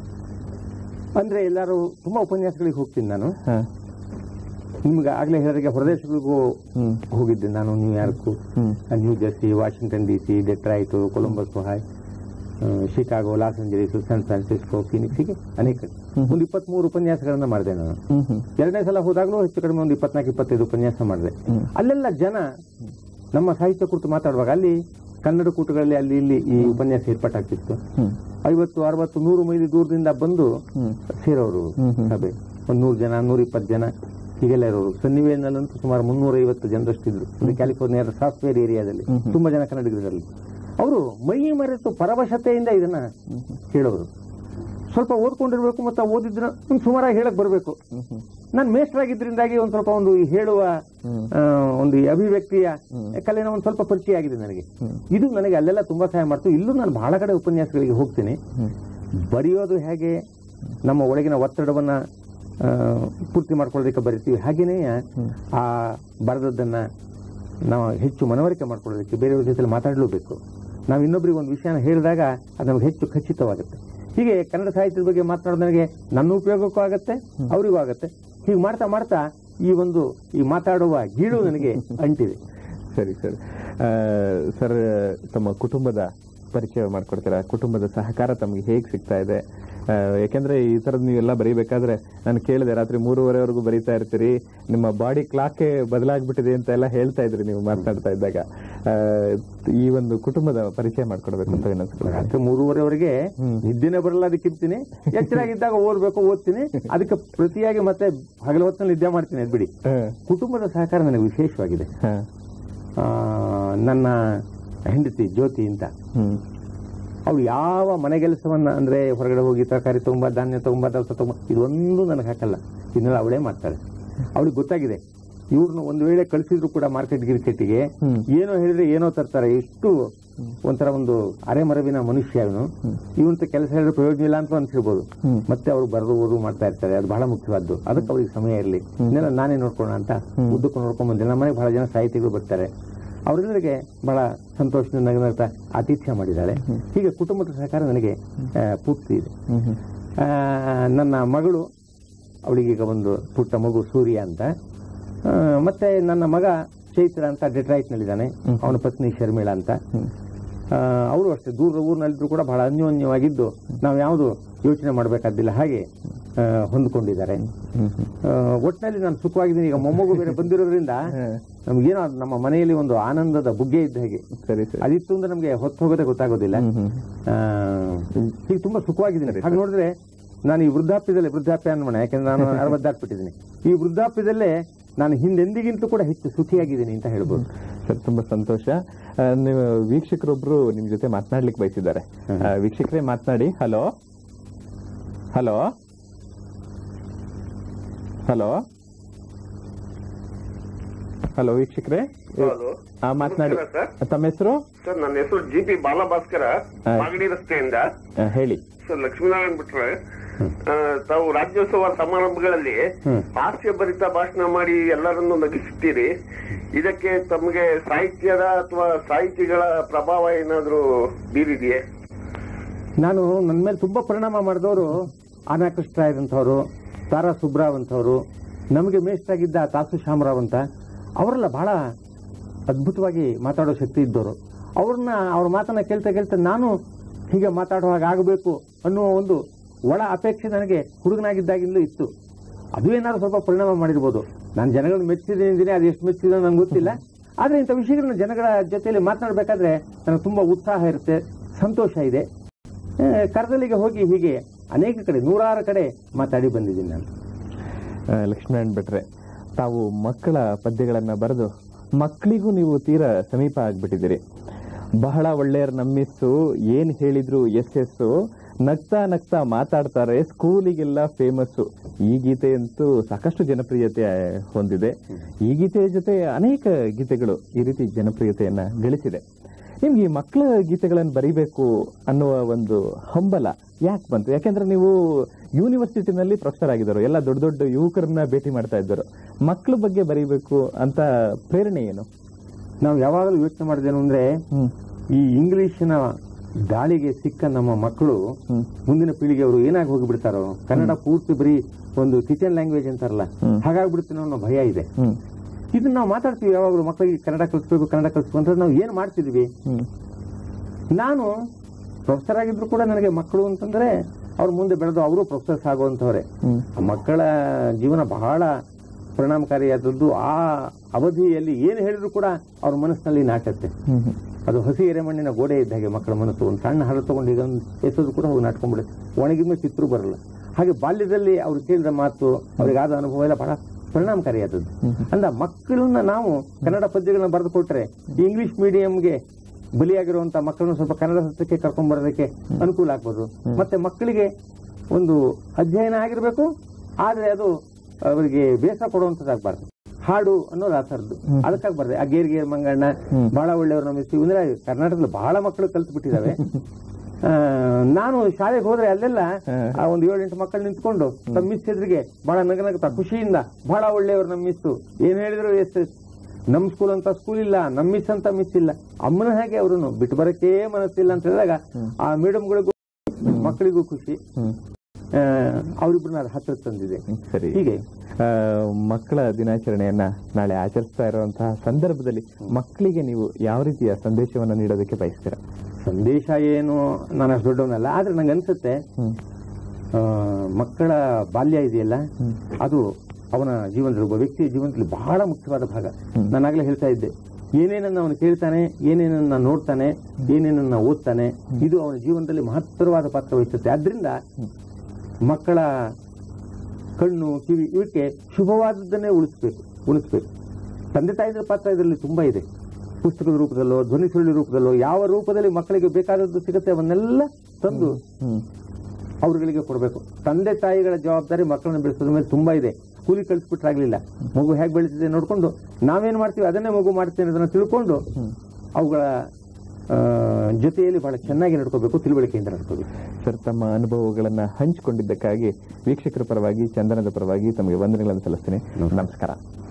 ಅಂದ್ರೆ ಎಲ್ಲರೂ ತುಂಬಾ ಉಪನ್ಯಾಸಗಳಿಗೆ ಹೋಗ್ತೀನಿ ನಾನು ಹಾ. ನಿಮ್ಗೆ ಆಗ್ಲೇ ಹೇಳಿದಾಗೆ ಹೊರದೇಶಗಳಿಗೂ ಹ್ಮ್ ಹೋಗಿದ್ದೆ ನಾನು ನ್ಯೂಯಾರ್ಕ್ ಹ್ಮ್ New Jersey Washington D C Detroit Columbus ಹಾಯ್ Chicago Los Angeles San Francisco Phoenix ಹೀಗೆ ಅನೇಕ ಒಂದು ಇಪ್ಪತ್ಮೂರು ಉಪನ್ಯಾಸಗಳನ್ನ ಮಾಡಿದೆ ನಾನು ಹ್ಮ್ ಹ್ಮ್ ಎರಡನೇ ಸಲ ಹೋದಾಗಲೂ ಹೆಚ್ಚು ಕಡಿಮೆ ಒಂದು ಇಪ್ಪತ್ನಾಲ್ಕು ಇಪ್ಪತ್ತೈದು ಉಪನ್ಯಾಸ ಮಾಡಿದೆ ಅಲ್ಲೆಲ್ಲ ಜನ ನಮ್ಮ ಸಾಹಿತ್ಯ ಕುರಿತು ಮಾತಾಡುವಾಗ ಅಲ್ಲಿ ಕನ್ನಡ ಕೂಟಗಳಲ್ಲಿ ಅಲ್ಲಿ ಇಲ್ಲಿ ಈ ಉಪನ್ಯಾಸ ಏರ್ಪಾಟಾಗ್ತಿತ್ತು ಹ್ಮ್ ಐವತ್ತು ಅರವತ್ತು ನೂರು ಮೈಲಿ ದೂರದಿಂದ ಬಂದು ಹ್ಮ್ ಸೇರೋರು ಹ್ಮ್ ಹ್ಮ್. ಸಭೆ ಒಂದ್ ನೂರು ಜನ ನೂರ ಇಪ್ಪತ್ತು ಜನ ಹೀಗೆಲ್ಲ ಇರೋರು ಸನ್ನಿವೇನಲ್ಲಂತೂ ಸುಮಾರು ಮುನ್ನೂರ ಐವತ್ತು ಜನರಷ್ಟಿದ್ರು ಒಂದು ಕ್ಯಾಲಿಫೋರ್ನಿಯಾದ ಸಾಫ್ಟ್ವೇರ್ ಏರಿಯಾದಲ್ಲಿ ತುಂಬಾ ಜನ ಕನ್ನಡಿಗರಲ್ಲಿ ಅವರು ಮೈ ಮರೆತು ಪರವಶತೆಯಿಂದ ಇದನ್ನ ಹೇಳೋರು ಸ್ವಲ್ಪ ಓದ್ಕೊಂಡಿರ್ಬೇಕು ಮತ್ತೆ ಆ ಓದಿದ್ರ ಒಂದು ಸುಮಾರಾಗಿ ಹೇಳಕ್ ಬರಬೇಕು ಹ್ಮ್ ಹ್ಮ್ ನಾನು ಮೇಷ್ಟ್ರಾಗಿದ್ರಿಂದಾಗಿ ಒಂದ್ ಸ್ವಲ್ಪ ಒಂದು ಈ ಹೇಳುವ ಹ್ಮ್. ಆ, ಒಂದು ಈ ಅಭಿವ್ಯಕ್ತಿಯ ಕಲೆನ ಒಂದ್ ಸ್ವಲ್ಪ ಪರಿಚಯ ಆಗಿದೆ ನನಗೆ ಇದು ನನಗೆ ಅಲ್ಲೆಲ್ಲ ತುಂಬಾ ಸಹಾಯ ಮಾಡ್ತು ಇಲ್ಲೂ ನಾನು ಬಹಳ ಕಡೆ ಉಪನ್ಯಾಸಗಳಿಗೆ ಹೋಗ್ತೀನಿ ಹ್ಮ್. ಬರೆಯೋದು ಹೇಗೆ ನಮ್ಮ ಒಳಗಿನ ಒತ್ತಡವನ್ನ ಆ, ಪೂರ್ತಿ ಮಾಡ್ಕೊಳ್ಳೋದಕ್ಕೆ ಬರಿತೀವಿ ಹಾಗೇನೇ ಆ ಬರೆದದ್ದನ್ನ ನಾವು ಹೆಚ್ಚು ಮನವರಿಕೆ ಮಾಡ್ಕೊಳ್ಳೋದಕ್ಕೆ ಬೇರೆಯವ್ರ ಜೊತೆ ಮಾತಾಡಲೇಬೇಕು ನಾವು ಇನ್ನೊಬ್ರಿಗೆ ಒಂದು ವಿಷಯನ ಹೇಳಿದಾಗ ಅದು ನಮಗೆ ಹೆಚ್ಚು ಖಚಿತವಾಗುತ್ತೆ ಹೀಗೆ ಕನ್ನಡ ಸಾಹಿತ್ಯದ ಬಗ್ಗೆ ಮಾತನಾಡೋದು ನನಗೆ ನನ್ನ ಉಪಯೋಗಕ್ಕೂ ಆಗತ್ತೆ ಅವರಿಗೂ ಆಗತ್ತೆ ಹೀಗೆ ಮಾಡ್ತಾ ಮಾಡ್ತಾ ಈ ಒಂದು ಈ ಮಾತಾಡುವ ಗೀಳು ನನಗೆ ಅಂಟಿದೆ ಸರಿ ಸರ್ ಆ, ಸರ್ ತಮ್ಮ ಕುಟುಂಬದ ಪರಿಚಯ ಮಾಡ್ಕೊಡ್ತೀರಾ ಕುಟುಂಬದ ಸಹಕಾರ ತಮಗೆ ಹೇಗೆ ಸಿಗ್ತಾ ಇದೆ ಆ, ಯಾಕೆಂದ್ರೆ ಈ ತರದ್ ನೀವೆಲ್ಲ ಬರೀಬೇಕಾದ್ರೆ ನಾನು ಕೇಳಿದೆ ರಾತ್ರಿ ಮೂರುವರೆವರೆಗೂ ಬರೀತಾ ಇರ್ತೀರಿ ನಿಮ್ಮ ಬಾಡಿ ಕ್ಲಾಕೆ ಬದಲಾಗ್ಬಿಟ್ಟಿದೆ ಅಂತ ಎಲ್ಲ ಹೇಳ್ತಾ ಇದ್ರಿ ನೀವು ಮಾತನಾಡ್ತಾ ಇದ್ದಾಗ ಆ, ಈ ಒಂದು ಕುಟುಂಬದ ಪರಿಚಯ ಮಾಡ್ಕೊಡ್ಬೇಕು ಅಂತ ವಿನಂತಿಸ್ಕೊಳ್ಳಿ. ರಾತ್ರಿ ಮೂರುವರೆವರೆಗೆ ನಿದ್ದೆನೆ ಬರಲ್ಲ ಅದಕ್ಕಿರ್ತೀನಿ ಎಚ್ಚರಾಗಿದ್ದಾಗ ಓದ್ಬೇಕು ಓದ್ತೀನಿ ಅದಕ್ಕೆ ಪ್ರತಿಯಾಗಿ ಮತ್ತೆ ಹಗಲ ಹೊತ್ತಿನಲ್ಲಿ ನಿದ್ದೆ ಮಾಡ್ತೀನಿ ಅದ್ಬಿಡಿ ಹ, ಕುಟುಂಬದ ಸಹಕಾರ ನನಗೆ ವಿಶೇಷವಾಗಿದೆ ಹ, ಆ, ನನ್ನ ಹೆಂಡತಿ ಜ್ಯೋತಿ ಅಂತ ಹ್ಮ್ ಅವಳು ಯಾವ ಮನೆಗೆಲಸವನ್ನ ಅಂದ್ರೆ ಹೊರಗಡೆ ಹೋಗಿ ತರಕಾರಿ ತಗೊಂಬ ಧಾನ್ಯ ತಗೊಂಬ ದವಸ ತಗೊಂಬ ಇದೊಂದು ನನಗೆ ಹಾಕಲ್ಲ ಇದನ್ನೆಲ್ಲ ಅವಳೇ ಮಾಡ್ತಾಳೆ ಅವಳಿಗೆ ಗೊತ್ತಾಗಿದೆ ಇವ್ರನ್ನ ಒಂದು ವೇಳೆ ಕಳಿಸಿದ್ರು ಕೂಡ ಮಾರ್ಕೆಟ್ ಗಿರ್ಕೆಟ್ಗೆ ಹ್ಮ್. ಏನೋ ಹೇಳಿದ್ರೆ ಏನೋ ತರ್ತಾರೆ ಎಷ್ಟು ಒಂಥರ ಒಂದು ಅರೆಮರವಿನ ಮನುಷ್ಯ ಇವನು ಇವಂತ ಕೆಲಸ ಹೇಳಿದ್ರೆ ಪ್ರಯೋಜನ ಇಲ್ಲ ಅಂತ ಅನ್ಸಿರ್ಬೋದು ಹ್ಮ್. ಮತ್ತೆ ಅವ್ರು ಬರೆದು ಓದು ಮಾಡ್ತಾ ಇರ್ತಾರೆ ಅದು ಬಹಳ ಮುಖ್ಯವಾದ್ದು ಅದಕ್ಕೆ ಅವ್ರಿಗೆ ಸಮಯ ಇರಲಿ ಇದನ್ನೆಲ್ಲ ನಾನೇ ನೋಡ್ಕೊಳ್ಳೋಣ ಅಂತ ಉದ್ದಕ್ಕೂ ನೋಡ್ಕೊಂಡ್ ಬಂದಿಲ್ಲ ನಮ್ಮ ಮನೆಗೆ ಬಹಳ ಜನ ಸಾಹಿತಿಗಳು ಬರ್ತಾರೆ ಅವರೆಲ್ಲರಿಗೆ ಬಹಳ ಸಂತೋಷದಿಂದ ನಗನಗ್ತಾ ಆತಿಥ್ಯ ಮಾಡಿದ್ದಾಳೆ ಹೀಗೆ ಕುಟುಂಬದ ಸಹಕಾರ ನನಗೆ ಆ, ಪೂರ್ತಿ ಇದೆ ಹ್ಮ್ ಹ್ಮ್ ಆ, ನನ್ನ ಮಗಳು ಅವಳಿಗೀಗ ಒಂದು ಪುಟ್ಟ ಮಗು ಸೂರ್ಯ ಅಂತ ಆ, ಮತ್ತೆ ನನ್ನ ಮಗ ಚೈತ್ರ ಅಂತ ಡೆಟ್ರಾಯ್ಟ್ ನಲ್ಲಿದ್ದಾನೆ ಅವನ ಪತ್ನಿ ಶರ್ಮಿಳಾ ಅಂತ ಅವರು ಅಷ್ಟೇ ದೂರದ ಊರಿನಲ್ಲಿದ್ರು ಕೂಡ ಬಹಳ ಅನ್ಯೋನ್ಯವಾಗಿದ್ದು ನಾವು ಯಾವುದು ಯೋಚನೆ ಮಾಡಬೇಕಾದಿಲ್ಲ ಹಾಗೆ ಆ, ಹೊಂದ್ಕೊಂಡಿದ್ದಾರೆ ಹ್ಮ್ ಹ್ಮ್ ಆ, ಒಟ್ಟಿನಲ್ಲಿ ನಾನು ಸುಖವಾಗಿದ್ದೀನಿ ಈಗ ಮೊಮ್ಮಗು ಬೇರೆ ಬಂದಿರೋದ್ರಿಂದ ನಮ್ಗೇನೋ ಅದು ನಮ್ಮ ಮನೆಯಲ್ಲಿ ಒಂದು ಆನಂದದ ಬುಗ್ಗೆ ಇದ್ದ ಹಾಗೆ ಸರಿ ಸರಿ ಅದಿತ್ತು ಅಂದ್ರೆ ನಮ್ಗೆ ಹೊತ್ತು ಹೋಗೋದೇ ಗೊತ್ತಾಗೋದಿಲ್ಲ ಹ್ಮ್ ಹ್ಮ್ ಆ, ಹೀಗೆ ತುಂಬಾ ಸುಖವಾಗಿದ್ದೀನಿ ಹಾಗೆ ನೋಡಿದ್ರೆ ನಾನು ಈ ವೃದ್ಧಾಪ್ಯದಲ್ಲಿ ವೃದ್ಧಾಪ್ಯ ಅನ್ಮಣ ಯಾಕಂದ್ರೆ ನಾನು ಅರವತ್ತಾಗ್ಬಿಟ್ಟಿದ್ದೀನಿ ಈ ವೃದ್ಧಾಪ್ಯದಲ್ಲೇ ನಾನು ಹಿಂದೆಂದಿಗಿಂತಲೂ ಕೂಡ ಹೆಚ್ಚು ಸುಖಿಯಾಗಿದ್ದೀನಿ ಅಂತ ಹೇಳ್ಬೋದು ಸರ್ ತುಂಬಾ ಸಂತೋಷ ಆ, ನೀವು ವೀಕ್ಷಕರೊಬ್ರು ನಿಮ್ ಜೊತೆ ಮಾತನಾಡ್ಲಿಕ್ಕೆ ಬಯಸಿದ್ದಾರೆ ಆ, ವೀಕ್ಷಕರೇ ಮಾತನಾಡಿ ಹಲೋ ಹಲೋ ಹಲೋ ಹಲೋ ವೀಕ್ಷಕರೇ ಹೌದು ಆ, ಮಾತನಾಡಿ ನಮಸ್ಕಾರ ತಮ್ಮ ಹೆಸರು ಸರ್ ನನ್ನ ಹೆಸರು ಜಿ ಪಿ ಬಾಲಭಾಸ್ಕರ ಹಾ. ಮಾಗಡಿ ರಸ್ತೆಯಿಂದ ಆ, ಹೇಳಿ ಸರ್ ಲಕ್ಷ್ಮೀನಾರಾಯಣ್ ಬಿಟ್ರೆ ಆ, ತಾವು ರಾಜ್ಯೋತ್ಸವ ಸಮಾರಂಭಗಳಲ್ಲಿ ಹ್ಮ್. ಹಾಸ್ಯ ಭರಿತ ಭಾಷಣ ಮಾಡಿ ಎಲ್ಲರನ್ನು ನಗಿಸುತ್ತೀರಿ ಇದಕ್ಕೆ ತಮಗೆ ಸಾಹಿತ್ಯದ ಅಥವಾ ಸಾಹಿತಿಗಳ ಪ್ರಭಾವ ಏನಾದ್ರೂ ಬೀರಿದೆಯೇ ನಾನು ನನ್ನ ಮೇಲೆ ತುಂಬಾ ಪರಿಣಾಮ ಮಾಡಿದವರು ಆನಾ ಕೃಷ್ಣರಾಯರ್ ಅಂತವರು ತಾರಾ ಸುಬ್ರಾವ್ ಅಂತವರು ನಮಗೆ ಮೇಷ್ಟಾಗಿದ್ದ ತಾಸು ಶಾಮರಾವ್ ಅಂತ ಅವರೆಲ್ಲ ಬಹಳ ಅದ್ಭುತವಾಗಿ ಮಾತಾಡೋ ಶಕ್ತಿ ಇದ್ದವರು ಅವ್ರನ್ನ ಅವ್ರ ಮಾತನ್ನ ಕೇಳ್ತಾ ಕೇಳ್ತಾ ನಾನು ಹೀಗೆ ಮಾತಾಡೋ ಹಾಗೆ ಆಗಬೇಕು ಅನ್ನುವ ಒಂದು ಒಳ ಅಪೇಕ್ಷೆ ನನಗೆ ಹುಡುಗನಾಗಿದ್ದಾಗಿಂದಲೂ ಇತ್ತು ಅದು ಏನಾದ್ರು ಸ್ವಲ್ಪ ಪರಿಣಾಮ ಮಾಡಿರ್ಬೋದು ನಾನು ಜನಗಳನ್ನ ಮೆಚ್ಚಿದ್ದೀನಿ ಅದು ಎಷ್ಟು ಮೆಚ್ಚಿದೆ ನಂಗೆ ಗೊತ್ತಿಲ್ಲ ಆದ್ರೆ ಇಂಥ ವಿಷಯಗಳನ್ನ ಜನಗಳ ಜೊತೆಯಲ್ಲಿ ಮಾತನಾಡಬೇಕಾದ್ರೆ ನನಗೆ ತುಂಬಾ ಉತ್ಸಾಹ ಇರುತ್ತೆ ಸಂತೋಷ ಇದೆ ಆ, ಕರ್ದಲಿಗೆ ಹೋಗಿ ಹೀಗೆ ಅನೇಕ ಕಡೆ ನೂರಾರು ಕಡೆ ಮಾತಾಡಿ ಬಂದಿದ್ದೀನಿ ನಾನು ಆ, ಲಕ್ಷ್ಮೀನಾರಾಯಣ್ ಭಟ್ರೆ ತಾವು ಮಕ್ಕಳ ಪದ್ಯಗಳನ್ನ ಬರೆದು ಮಕ್ಕಳಿಗೂ ನೀವು ತೀರಾ ಸಮೀಪ ಆಗ್ಬಿಟ್ಟಿದ್ದೀರಿ ಬಹಳ ಒಳ್ಳೆಯ ನಮ್ಮಿಸ್ಸು ಏನ್ ಹೇಳಿದ್ರು ಎಸ್ ಎಸ್ ನಗ್ತಾ ನಗ್ತಾ ಮಾತಾಡ್ತಾರೆ ಸ್ಕೂಲಿಗೆಲ್ಲ ಫೇಮಸ್ಸು ಈ ಗೀತೆ ಅಂತೂ ಸಾಕಷ್ಟು ಜನಪ್ರಿಯತೆ ಹೊಂದಿದೆ ಈ ಗೀತೆಯ ಜೊತೆ ಅನೇಕ ಗೀತೆಗಳು ಈ ರೀತಿ ಜನಪ್ರಿಯತೆಯನ್ನ ಗಳಿಸಿದೆ ನಿಮ್ಗೆ ಈ ಮಕ್ಕಳ ಗೀತೆಗಳನ್ನು ಬರಿಬೇಕು ಅನ್ನುವ ಒಂದು ಹಂಬಲ ಯಾಕೆ ಬಂತು ಯಾಕೆಂದ್ರೆ ನೀವು ಯೂನಿವರ್ಸಿಟಿನಲ್ಲಿ ಪ್ರೊಫೆಸರ್ ಆಗಿದ್ದರು ಎಲ್ಲ ದೊಡ್ಡ ದೊಡ್ಡ ಯುವಕರನ್ನ ಭೇಟಿ ಮಾಡ್ತಾ ಇದ್ದರು ಮಕ್ಕಳ ಬಗ್ಗೆ ಬರೀಬೇಕು ಅಂತ ಪ್ರೇರಣೆ ಏನು ನಾವು ಯಾವಾಗಲೂ ಯೋಚನೆ ಮಾಡಿದೇನು ಅಂದ್ರೆ ಹ್ಮ್ ಈ ಇಂಗ್ಲಿಶಿನ ದಾಳಿಗೆ ಸಿಕ್ಕ ನಮ್ಮ ಮಕ್ಕಳು ಹ್ಮ್. ಮುಂದಿನ ಪೀಳಿಗೆಯವರು ಏನಾಗಿ ಹೋಗಿಬಿಡ್ತಾರೋ ಕನ್ನಡ ಪೂರ್ತಿ ಬರೀ ಒಂದು ಕಿಚನ್ ಲ್ಯಾಂಗ್ವೇಜ್ ಅಂತಾರಲ್ಲ ಹ್ಮ್. ಹಾಗಾಗ್ಬಿಡ್ತೀನೋ ಅನ್ನೋ ಭಯ ಇದೆ ಹ್ಮ್ ಇದನ್ನ ನಾವು ಮಾತಾಡ್ತೀವಿ ಯಾವಾಗಲೂ ಮಕ್ಕಳಿಗೆ ಕನ್ನಡ ಕಲಿಸ್ಬೇಕು ಕನ್ನಡ ಕಲಿಸ್ಬೇಕು ಅಂತ ನಾವು ಏನ್ ಮಾಡ್ತಿದ್ವಿ ಹ್ಮ್ ನಾನು ಪ್ರೊಫೆಸರ್ ಆಗಿದ್ರು ಕೂಡ ನನಗೆ ಮಕ್ಕಳು ಅಂತಂದ್ರೆ ಅವ್ರ ಮುಂದೆ ಬೆಳೆದು ಅವರು ಪ್ರೊಫೆಸರ್ಸ್ ಆಗುವಂತವ್ರೆ ಹ್ಮ್ ಮಕ್ಕಳ ಜೀವನ ಬಹಳ ಪರಿಣಾಮಕಾರಿಯಾದದ್ದು ಆ ಅವಧಿಯಲ್ಲಿ ಏನು ಹೇಳಿದ್ರು ಕೂಡ ಅವ್ರ ಮನಸ್ಸಿನಲ್ಲಿ ನಾಟತ್ತೆ ಹ್ಮ್ ಹ್ಮ್ ಅದು ಹಸಿ ಎರೆಮಣ್ಣಿನ ಗೋಡೆ ಇದ್ದ ಹಾಗೆ ಮಕ್ಕಳ ಮನಸ್ಸು ಒಂದು ಸಣ್ಣ ಹರ ತಗೊಂಡು ಈಗ ಒಂದು ಎಸೋದು ಕೂಡ ಹೋಗಿ ನಾಟ್ಕೊಂಡ್ಬಿಡುತ್ತೆ ಒಣಗಿದ್ಮೇಲೆ ಚಿತ್ರ ಬರಲ್ಲ ಹಾಗೆ ಬಾಲ್ಯದಲ್ಲಿ ಅವ್ರು ಕೇಳಿದ ಮಾತು ಅವ್ರಿಗೆ ಆದ ಅನುಭವ ಎಲ್ಲ ಬಹಳ ಪರಿಣಾಮಕಾರಿಯಾದದ್ದು ಅಂದ ಮಕ್ಕಳನ್ನ ನಾವು ಕನ್ನಡ ಪದ್ಯಗಳನ್ನ ಬರೆದು ಕೊಟ್ರೆ ಈ ಇಂಗ್ಲಿಷ್ ಮೀಡಿಯಂಗೆ ಬಲಿಯಾಗಿರುವಂತಹ ಮಕ್ಕಳನ್ನ ಸ್ವಲ್ಪ ಕನ್ನಡ ಸತ್ಯಕ್ಕೆ ಕರ್ಕೊಂಡ್ ಬರೋದಕ್ಕೆ ಅನುಕೂಲ ಆಗ್ಬೋದು ಮತ್ತೆ ಮಕ್ಕಳಿಗೆ ಒಂದು ಅಧ್ಯಯನ ಆಗಿರ್ಬೇಕು ಆದ್ರೆ ಅದು ಅವರಿಗೆ ಬೇಸರ ಕೊಡುವಂತದ್ದಾಗಬಾರ್ದು ಹಾಡು ಅನ್ನೋದು ಆ ಥರದ್ದು ಅದಕ್ಕಾಗಿ ಬರ್ದೆ ಆ ಗೇರ್ ಗೇರ್ ಮಂಗಣ್ಣ ಬಹಳ ಒಳ್ಳೆಯವರು ನಮ್ಮ ಇವ್ರೆ ಕರ್ನಾಟಕದಲ್ಲಿ ಬಹಳ ಮಕ್ಕಳು ಕಲ್ತು ಬಿಟ್ಟಿದ್ದಾವೆ ಆ, ನಾನು ಶಾಲೆಗೆ ಹೋದ್ರೆ ಅಲ್ಲೆಲ್ಲ ಆ ಒಂದು ಏಳೆಂಟು ಮಕ್ಕಳು ನಿಂತ್ಕೊಂಡು ತಮ್ಮ ಮಿಸ್ ಎದುರಿಗೆ ಬಹಳ ನಗನಗ್ತಾ ಖುಷಿಯಿಂದ ಬಹಳ ಒಳ್ಳೆಯವರು ನಮ್ಮ ಮಿಸ್ ಏನ್ ಹೇಳಿದ್ರು ಎಸ್ ಎಸ್ ನಮ್ ಸ್ಕೂಲ್ ಅಂತ ಸ್ಕೂಲ್ ಇಲ್ಲ ನಮ್ ಮಿಸ್ ಅಂತ ಮಿಸ್ ಇಲ್ಲ ಅಮ್ಮನ ಹಾಗೆ ಅವರು ಬಿಟ್ಟು ಬರಕ್ಕೆ ಮನಸ್ಸಿಲ್ಲ ಅಂತ ಹೇಳಿದಾಗ ಆ ಮೇಡಮ್ಗಳಿಗೂ ಮಕ್ಕಳಿಗೂ ಖುಷಿ ಹ್ಮ್ ಆ, ಅವ್ರಿಬ್ರನ್ನ ಅದು ಹತ್ರ ತಂದಿದೆ ಹ್ಮ್, ಸರಿ ಹೀಗೆ ಆ, ಮಕ್ಕಳ ದಿನಾಚರಣೆಯನ್ನ ನಾಳೆ ಆಚರಿಸ್ತಾ ಇರುವಂತಹ ಸಂದರ್ಭದಲ್ಲಿ ಮಕ್ಕಳಿಗೆ ನೀವು ಯಾವ ರೀತಿಯ ಸಂದೇಶವನ್ನ ನೀಡೋದಕ್ಕೆ ಬಯಸ್ತೀರಾ ಸಂದೇಶ ಏನು ನಾನು ಅಷ್ಟು ದೊಡ್ಡವನಲ್ಲ ಆದ್ರೆ ನಂಗೆ ಅನ್ಸುತ್ತೆ ಹ್ಮ್ ಆ, ಮಕ್ಕಳ ಬಾಲ್ಯ ಇದೆಯಲ್ಲ ಅದು ಅವನ ಜೀವನದಲ್ಲಿ ಒಬ್ಬ ವ್ಯಕ್ತಿಯ ಜೀವನದಲ್ಲಿ ಬಹಳ ಮುಖ್ಯವಾದ ಭಾಗ ನಾನಾಗಲೇ ಹೇಳ್ತಾ ಇದ್ದೆ ಏನೇನನ್ನ ಅವನು ಕೇಳ್ತಾನೆ ಏನೇನನ್ನ ನೋಡ್ತಾನೆ ಏನೇನನ್ನ ಓದ್ತಾನೆ ಇದು ಅವನ ಜೀವನದಲ್ಲಿ ಮಹತ್ತರವಾದ ಪಾತ್ರ ವಹಿಸುತ್ತೆ ಆದ್ರಿಂದ ಮಕ್ಕಳ ಕಣ್ಣು ಕಿವಿ ಇವಕ್ಕೆ ಶುಭವಾದದ್ದನ್ನೇ ಉಳಿಸ್ಬೇಕು ಉಳಿಸ್ಬೇಕು ತಂದೆ ತಾಯಿಗಳ ಪಾತ್ರ ಇದರಲ್ಲಿ ತುಂಬಾ ಇದೆ ಪುಸ್ತಕದ ರೂಪದಲ್ಲೋ ಧ್ವನಿ ಸುರುಳಿ ರೂಪದಲ್ಲೋ ಯಾವ ರೂಪದಲ್ಲಿ ಮಕ್ಕಳಿಗೆ ಬೇಕಾದದ್ದು ಸಿಗುತ್ತೆ ಅವನ್ನೆಲ್ಲ ತಂದು ಹ್ಮ್ ಅವ್ರುಗಳಿಗೆ ಕೊಡಬೇಕು ತಂದೆ ತಾಯಿಗಳ ಜವಾಬ್ದಾರಿ ಮಕ್ಕಳನ್ನ ಬೆಳೆಸೋದ್ರ ಮೇಲೆ ತುಂಬಾ ಇದೆ ಕೂಲಿ ಕಳಿಸ್ಬಿಟ್ರಾಗ್ಲಿಲ್ಲ ಮಗು ಹೇಗೆ ಬೆಳೀತಿದೆ ನೋಡ್ಕೊಂಡು ನಾವೇನ್ ಮಾಡ್ತೀವಿ ಅದನ್ನೇ ಮಗು ಮಾಡ್ತೇನೆ ಅದನ್ನ ತಿಳ್ಕೊಂಡು ಅವುಗಳ ಆ, ಜೊತೆಯಲ್ಲಿ ಬಹಳ ಚೆನ್ನಾಗಿ ನಡ್ಕೋಬೇಕು ತಿಳುವಳಿಕೆಯಿಂದ ನಡ್ಕೋಬೇಕು ಸರ್ ತಮ್ಮ ಅನುಭವಗಳನ್ನ ಹಂಚಿಕೊಂಡಿದ್ದಕ್ಕಾಗಿ ವೀಕ್ಷಕರ ಪರವಾಗಿ ಚಂದನದ ಪರವಾಗಿ ತಮಗೆ ವಂದನೆಗಳನ್ನು ಸಲ್ಲಿಸ್ತೀನಿ ನಮಸ್ಕಾರ